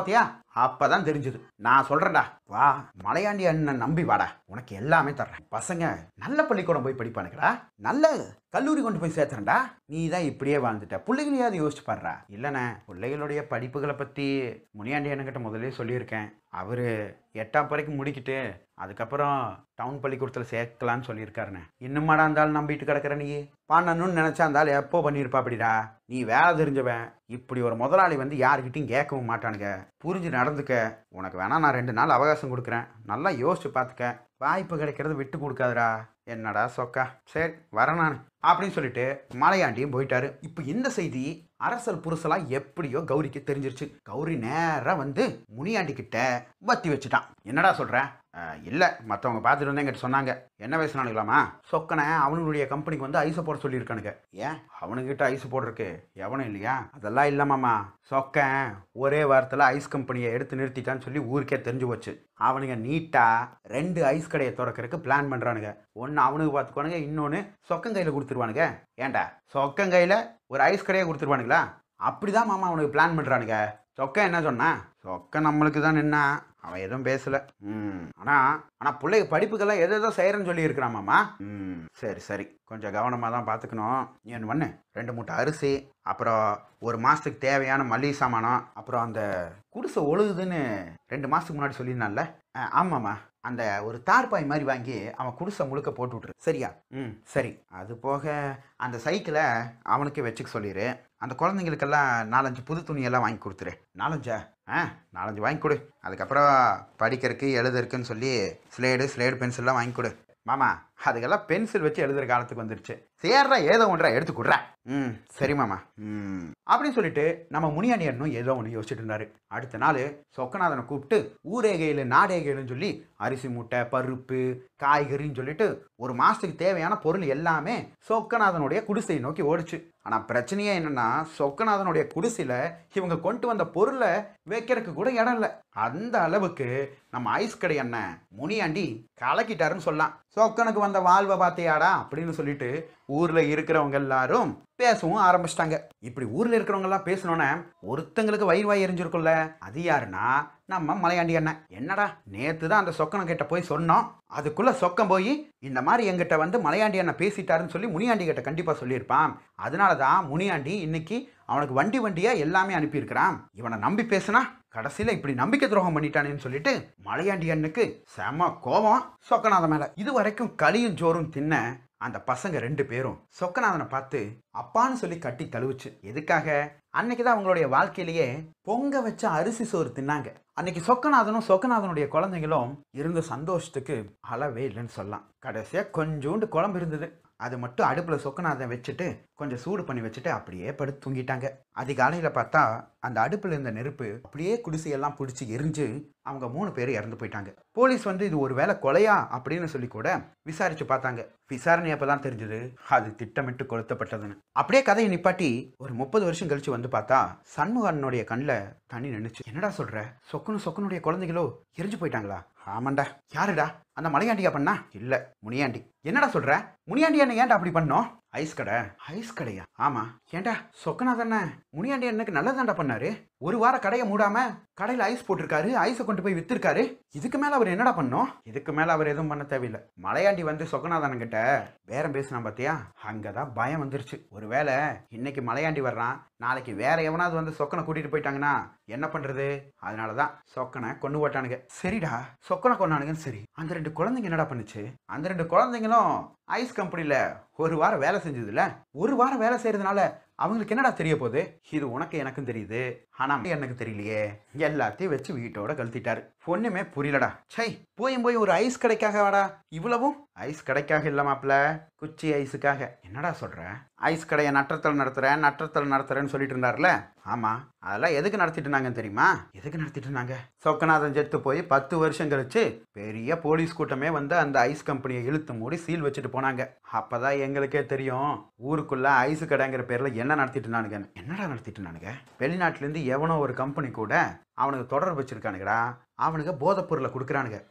அப்பதான் தெரிஞ்சது நான் சொல்றேன்டா வா மலையாண்டி அண்ணன் நம்பி வாடா உனக்கு எல்லாமே தர்றேன் பசங்க நல்ல பள்ளிக்கூடம் போய் படிப்பானுங்கடா நல்ல கல்லூரி கொண்டு போய் சேர்த்துறேன்டா நீ தான் இப்படியே வாழ்ந்துட்ட பிள்ளைகளையாவது யோசிச்சு பாடுறா இல்லைண்ணே பிள்ளைகளுடைய படிப்புகளை பற்றி முனியாண்டி அண்ணன்கிட்ட முதல்ல சொல்லியிருக்கேன் அவர் எட்டாம் வரைக்கும் முடிக்கிட்டு அதுக்கப்புறம் டவுன் பள்ளிக்கூடத்தில் சேர்க்கலான்னு சொல்லியிருக்காருண்ணே இன்னுமாடா இருந்தாலும் நம்பிட்டு கிடக்குற நீ பண்ணணும்னு நினச்சா இருந்தாலும் எப்போ பண்ணியிருப்பா அப்படிடா நீ வேலை தெரிஞ்சவன் இப்படி ஒரு முதலாளி வந்து யாருக்கிட்டையும் கேட்கவும் மாட்டானுங்க புரிஞ்சு நடந்துக்க உனக்கு வேணா நான் ரெண்டு நாள் அவகாசம் கொடுக்குறேன் நல்லா யோசிச்சு பார்த்துக்க வாய்ப்பு கிடைக்கிறது விட்டு கொடுக்காதடா என்னடா சொக்கா சரி வரேன் நான் அப்படின்னு சொல்லிட்டு மலையாண்டியும் போயிட்டாரு இப்போ இந்த செய்தி அரசல் புருஷலா எப்படியோ கௌரிக்கு தெரிஞ்சிருச்சு கௌரி நேரா வந்து முனியாண்டி கிட்ட பத்தி வச்சுட்டான் என்னடா சொல்ற "அஹ், இல்ல மத்தவங்க பார்த்துட்டு வந்து என்கிட்ட சொன்னாங்க என்ன பேசினானுங்களாமா சொக்கனை அவனுடைய கம்பெனிக்கு வந்து ஐஸ் போட சொல்லியிருக்கானுங்க ஏன் அவனுக்கிட்ட ஐஸ் போடுறதுக்கு எவனும் இல்லையா அதெல்லாம் இல்லமாமா சொக்கன் ஒரே வாரத்தில் ஐஸ் கம்பெனியை எடுத்து நிறுத்திட்டான்னு சொல்லி ஊருக்கே தெரிஞ்சு போச்சு அவனுங்க நீட்டா ரெண்டு ஐஸ் கடையை திறக்கறதுக்கு பிளான் பண்றானுங்க ஒன்று அவனுக்கு பார்த்துக்குவானுங்க இன்னொன்று சொக்கன் கையில் கொடுத்துருவானுங்க ஏன்டா சொக்கன் கையில் ஒரு ஐஸ் கடையை கொடுத்துருவானுங்களா அப்படிதான் மாமா அவனுக்கு பிளான் பண்றானுங்க சொக்கன் என்ன சொன்னான் சொக்கன் நம்மளுக்கு தான் நின்னா அவன் எதுவும் பேசல ம் ஆனா ஆனா பிள்ளைங்க படிப்புக்கெல்லாம் எது எதோ செய்யறேன்னு சொல்லி இருக்கிறான் மாமா ம் சரி சரி கொஞ்சம் கவனமாக தான் பார்த்துக்கணும் நீ என்ன பண்ணு ரெண்டு மூட்டை அரிசி அப்புறம் ஒரு மாதத்துக்கு தேவையான மளிகை சாமானம் அப்புறம் அந்த குடிசை ஒழுகுதுன்னு ரெண்டு மாதத்துக்கு முன்னாடி சொல்லியிருந்தான்ல ஆ, ஆமாம்மா அந்த ஒரு தார்பாய் மாதிரி வாங்கி அவன் குடிசை முழுக்க போட்டு விட்ரு சரியா ம் சரி அது போக அந்த சைக்கிளை அவனுக்கே வச்சுக்க சொல்லிடு அந்த குழந்தைங்களுக்கெல்லாம் நாலஞ்சு புது துணியெல்லாம் வாங்கி கொடுத்துரு நாலஞ்சா ஆ நாலஞ்சு வாங்கி கொடு அதுக்கப்புறம் படிக்கிறதுக்கு எழுதுறதுக்குன்னு சொல்லி ஸ்லேடு ஸ்லேடு பென்சில்லாம் வாங்கி கொடு மாமா அதுக்கெல்லாம் பென்சில் வச்சு எழுதுற காலத்துக்கு வந்துருச்சு சேர்றா ஏதோ ஒன்றா எடுத்து கொடுறா ம் சரி மாமா ம் அப்படின்னு சொல்லிட்டு நம்ம முனியாண்டியனும் ஏதோ ஒன்று யோசிச்சுட்டு இருந்தாரு அடுத்த நாள் சொக்கநாதனை கூப்பிட்டு ஊரேகையில் நாடேகையில்னு சொல்லி அரிசி மூட்டை பருப்பு காய்கறின்னு சொல்லிட்டு ஒரு மாதத்துக்கு தேவையான பொருள் எல்லாமே சொக்கநாதனுடைய குடிசையை நோக்கி ஓடுச்சு ஆனால் பிரச்சனையே என்னன்னா சொக்கநாதனுடைய குடிசையில் இவங்க கொண்டு வந்த பொருளை வைக்கிறதுக்கு கூட இடம் இல்லை அந்த அளவுக்கு நம்ம ஐஸ் கடை அண்ணன் முனியாண்டி கலக்கிட்டாருன்னு சொல்லலாம் சொக்கனுக்கு வந்த வாழ்வை பார்த்தியாடா அப்படின்னு சொல்லிட்டு ஊரில் இருக்கிறவங்க எல்லாரும் பேசவும் ஆரம்பிச்சிட்டாங்க இப்படி ஊரில் இருக்கிறவங்க எல்லாம் பேசணுன்னே ஒருத்தங்களுக்கு வயிறு வாய் எரிஞ்சிருக்கும்ல அது யாருன்னா நம்ம மலையாண்டி அண்ணன் என்னடா நேத்து தான் அந்த சொக்கனை கிட்ட போய் சொன்னோம் அதுக்குள்ள சொக்கம் போய் இந்த மாதிரி எங்கிட்ட வந்து மலையாண்டி அண்ணன் பேசிட்டாருன்னு சொல்லி முனியாண்டி கிட்ட கண்டிப்பா சொல்லியிருப்பான் அதனால தான் முனியாண்டி இன்னைக்கு அவனுக்கு வண்டி வண்டியா எல்லாமே அனுப்பியிருக்கிறான் இவனை நம்பி பேசினா கடைசியில இப்படி நம்பிக்கை துரோகம் பண்ணிட்டானேன்னு சொல்லிட்டு மலையாண்டி அண்ணனுக்கு செம கோபம் சொக்கநாதன் மேல இது வரைக்கும் களியும் ஜோறும் தின்ன அந்த பசங்க ரெண்டு பேரும் சொக்கநாதனை பார்த்து அப்பான்னு சொல்லி கட்டி தழுவுச்சு எதுக்காக அன்னைக்கு தான் அவங்களுடைய வாழ்க்கையிலேயே பொங்க வச்ச அரிசி சோறு தின்னாங்க அன்னைக்கு சொக்கநாதனும் சொக்கநாதனுடைய குழந்தைங்களும் இருந்த சந்தோஷத்துக்கு அளவே இல்லைன்னு சொல்லலாம் கடைசியா கொஞ்சோண்டு குழம்பு இருந்தது அது மட்டும் அடுப்பில் சொக்கநாதன் வச்சுட்டு கொஞ்சம் சூடு பண்ணி வச்சுட்டு அப்படியே படுத்து தூங்கிட்டாங்க அதிகாலையில் பார்த்தா அந்த அடுப்பில் இருந்த நெருப்பு அப்படியே குடிசையெல்லாம் பிடிச்சி எரிஞ்சு அவங்க மூணு பேர் இறந்து போயிட்டாங்க போலீஸ் வந்து இது ஒரு வேலை கொலையா அப்படின்னு சொல்லி கூட விசாரிச்சு பார்த்தாங்க விசாரணை அப்பதான் தெரிஞ்சது அது திட்டமிட்டு கொளுத்தப்பட்டதுன்னு அப்படியே கதையை நிப்பாட்டி ஒரு முப்பது வருஷம் கழிச்சு வந்து பார்த்தா சண்முகனுடைய கண்ணில் தண்ணி நின்னுச்சு என்னடா சொல்ற சொக்கனு சொக்கனுடைய குழந்தைகளோ எரிஞ்சு போயிட்டாங்களா ஆமாண்டா யாருடா அந்த மலையாண்டியா பண்ணா இல்ல முனியாண்டி என்னடா சொல்ற முனியாண்டி என்ன ஏன்டா அப்படி பண்ணோம் ஐஸ் கடை ஐஸ் கடையா ஆமா ஏன்டா சொக்கநாதண்ண முனியாண்டி அண்ணனுக்கு நல்லதாண்டா பண்ணாரு ஒரு வார கடையை மூடாம கடையில ஐஸ் போட்டிருக்காரு ஐஸை கொண்டு போய் வித்திருக்காரு இதுக்கு மேல அவர் என்னடா பண்ணோம் இதுக்கு மேல அவர் எதுவும் பண்ண தேவையில்லை மலையாண்டி வந்து சொக்கநாதன் கிட்ட பேரம் பேசினா பாத்தியா அங்கதான் பயம் வந்துருச்சு ஒருவேளை இன்னைக்கு மலையாண்டி வர்றான் நாளைக்கு வேற எவனாவது வந்து சொக்கனை கூட்டிட்டு போயிட்டாங்கன்னா என்ன பண்றது அதனாலதான் சொக்கனை கொண்டு போட்டானுங்க சரிடா சொக்கனை கொண்டானுங்கன்னு சரி அந்த ரெண்டு குழந்தைங்க என்னடா பண்ணுச்சு அந்த ரெண்டு குழந்தைங்களும் ஐஸ் கம்பெனில ஒரு வாரம் வேலை செஞ்சதுல ஒரு வாரம் வேலை செய்யறதுனால அவங்களுக்கு என்னடா தெரிய போகுது இது உனக்கு எனக்கும் தெரியுது ஆனா எனக்கு தெரியலையே எல்லாத்தையும் வச்சு வீட்டோட கழுத்திட்டாரு ஒண்ணுமே புரியலடா சை போயும் போய் ஒரு ஐஸ் கடைக்காக வாடா இவ்வளவும் ஐஸ் கடைக்காக இல்ல மாப்ள குச்சி ஐஸுக்காக என்னடா சொல்ற ஐஸ் கடையை நட்டத்தில் நடத்துறேன் நட்டத்தில் நடத்துறேன்னு சொல்லிட்டு இருந்தார்ல ஆமா அதெல்லாம் எதுக்கு நடத்திட்டு இருந்தாங்கன்னு தெரியுமா எதுக்கு நடத்திட்டு இருந்தாங்க சொக்கநாதன் செத்து போய் பத்து வருஷம் கழிச்சு பெரிய போலீஸ் கூட்டமே வந்து அந்த ஐஸ் கம்பெனியை இழுத்து மூடி சீல் வச்சுட்டு போனாங்க அப்பதான் எங்களுக்கே தெரியும் ஊருக்குள்ள ஐஸ் கடைங்கிற பேர்ல என்ன நடத்திட்டு இருந்தானுங்க என்னடா நடத்திட்டு இருந்தானுங்க வெளிநாட்டுல இருந்து எவனோ ஒரு கம்பெனி கூட அவனுக்கு தொடர்பு வச்சிருக்கானுங்கடா அவனுக்கு போதைப் பொருளை கொடுக்குறானுங்க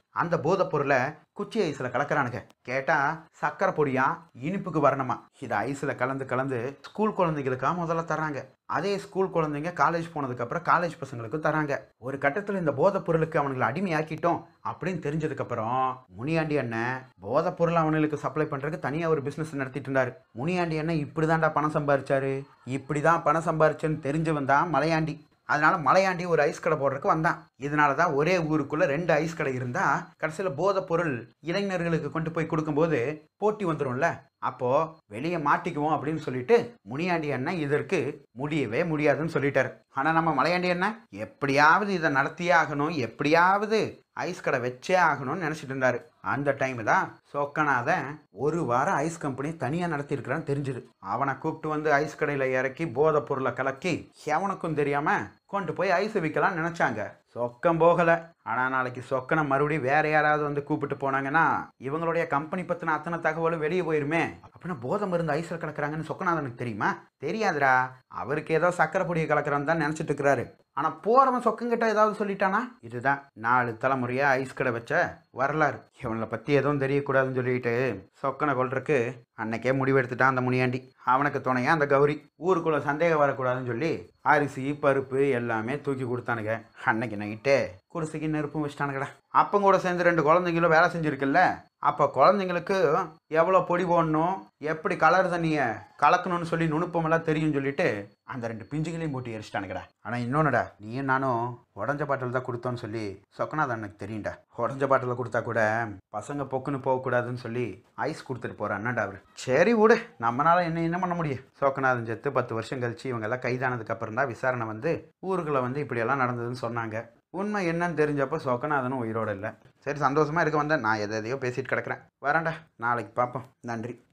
அந்த போதைப் பொருளை குச்சி ஐஸில் கலக்கிறானுங்க கேட்டால் சக்கரை பொடியா இனிப்புக்கு வரணுமா இது ஐஸில் கலந்து கலந்து ஸ்கூல் குழந்தைங்களுக்காக முதல்ல தராங்க அதே ஸ்கூல் குழந்தைங்க காலேஜ் போனதுக்கப்புறம் காலேஜ் பசங்களுக்கும் தராங்க ஒரு கட்டத்தில் இந்த போதைப் பொருளுக்கு அவனுங்களை அடிமையாக்கிட்டோம் அப்படின்னு தெரிஞ்சதுக்கப்புறம் முனியாண்டி அண்ணன் போதைப் பொருள் அவனுக்கு சப்ளை பண்ணுறதுக்கு தனியாக ஒரு பிஸ்னஸ் நடத்திட்டு இருந்தார் முனியாண்டி அண்ணன் இப்படி தான்டா பணம் சம்பாரிச்சாரு இப்படி தான் பணம் சம்பாரிச்சேன்னு தெரிஞ்சவன் தான் மலையாண்டி அதனால மலையாண்டி ஒரு ஐஸ் கடை போடுறதுக்கு வந்தான் இதனால தான் ஒரே ஊருக்குள்ள ரெண்டு ஐஸ் கடை இருந்தா கடைசியில் போதைப் பொருள் இளைஞர்களுக்கு கொண்டு போய் கொடுக்கும்போது போட்டி வந்துரும்ல அப்போ வெளியே மாட்டிக்குவோம் அப்படின்னு சொல்லிட்டு முனியாண்டி அண்ணன் இதற்கு முடியவே முடியாதுன்னு சொல்லிட்டாரு ஆனா நம்ம மலையாண்டி அண்ணன் எப்படியாவது இதை நடத்தியே ஆகணும் எப்படியாவது ஐஸ் கடை வச்சே ஆகணும்னு நினைச்சிட்டு இருந்தாரு அந்த டைம் தான் சொக்கநாதன் ஒரு வாரம் ஐஸ் கம்பெனி தனியாக நடத்தியிருக்கிறான்னு தெரிஞ்சுது அவனை கூப்பிட்டு வந்து ஐஸ் கடையில் இறக்கி போதைப் பொருளை கலக்கி எவனுக்கும் தெரியாம கொண்டு போய் ஐஸ் விற்கலாம்னு நினைச்சாங்க சொக்கம் போகல ஆனா நாளைக்கு சொக்கனை மறுபடியும் வேற யாராவது வந்து கூப்பிட்டு போனாங்கன்னா இவங்களுடைய கம்பெனி பத்தின அத்தனை தகவலும் வெளியே போயிருமே அப்படின்னா போதை மருந்து ஐஸ்ல கலக்குறாங்கன்னு சொக்கநாதனுக்கு தெரியுமா தெரியாதுடா அவருக்கு ஏதோ சக்கரை பொடியை கலக்குறான்னு தான் நினைச்சிட்டு இருக்கிறாரு ஆனா போறவன் சொக்கங்கிட்ட ஏதாவது சொல்லிட்டானா இதுதான் நாலு தலைமுறையா ஐஸ் கடை வச்ச வரலாறு இவனை பத்தி எதுவும் தெரியக்கூடாதுன்னு சொல்லிட்டு சொக்கனை கொல்றதுக்கு அன்னைக்கே முடிவெடுத்துட்டான் அந்த முனியாண்டி அவனுக்கு துணையா அந்த கௌரி ஊருக்குள்ள சந்தேகம் வரக்கூடாதுன்னு சொல்லி அரிசி பருப்பு எல்லாமே தூக்கி கொடுத்தானுங்க அன்னைக்கு நைட்டே குடிசைக்கு நெருப்பும் வச்சிட்டானுங்கடா அப்போ கூட சேர்ந்து ரெண்டு குழந்தைங்களும் வேலை செஞ்சுருக்குல்ல அப்போ குழந்தைங்களுக்கு எவ்வளோ பொடி போடணும் எப்படி கலர் தண்ணியை கலக்கணும்னு சொல்லி நுணுப்பமெல்லாம் தெரியும்னு சொல்லிட்டு அந்த ரெண்டு பிஞ்சுகளையும் போட்டு எரிச்சிட்டானுங்கடா ஆனால் இன்னொன்னுடா நீயும் நானும் உடஞ்ச பாட்டில் தான் கொடுத்தோன்னு சொல்லி சொக்கநாதன் எனக்கு தெரியும்டா உடஞ்ச பாட்டில் கொடுத்தா கூட பசங்க பொக்குன்னு போகக்கூடாதுன்னு சொல்லி ஐஸ் கொடுத்துட்டு போகிற அண்ணாடா அவர் சரி விடு நம்மளால என்ன என்ன பண்ண முடியும் சோக்கநாதன் செத்து பத்து வருஷம் கழிச்சு இவங்கெல்லாம் கைதானதுக்கு அப்புறம் தான் விசாரணை வந்து ஊருக்குள்ள வந்து இப்படியெல்லாம் நடந்ததுன்னு சொன்னாங்க உண்மை என்னன்னு தெரிஞ்சப்போ சொக்கநாதனும் உயிரோடு இல்லை சரி சந்தோஷமா இருக்க வந்தேன் நான் எதை எதையோ பேசிட்டு கிடக்குறேன் வரேன்டா நாளைக்கு பார்ப்போம் நன்றி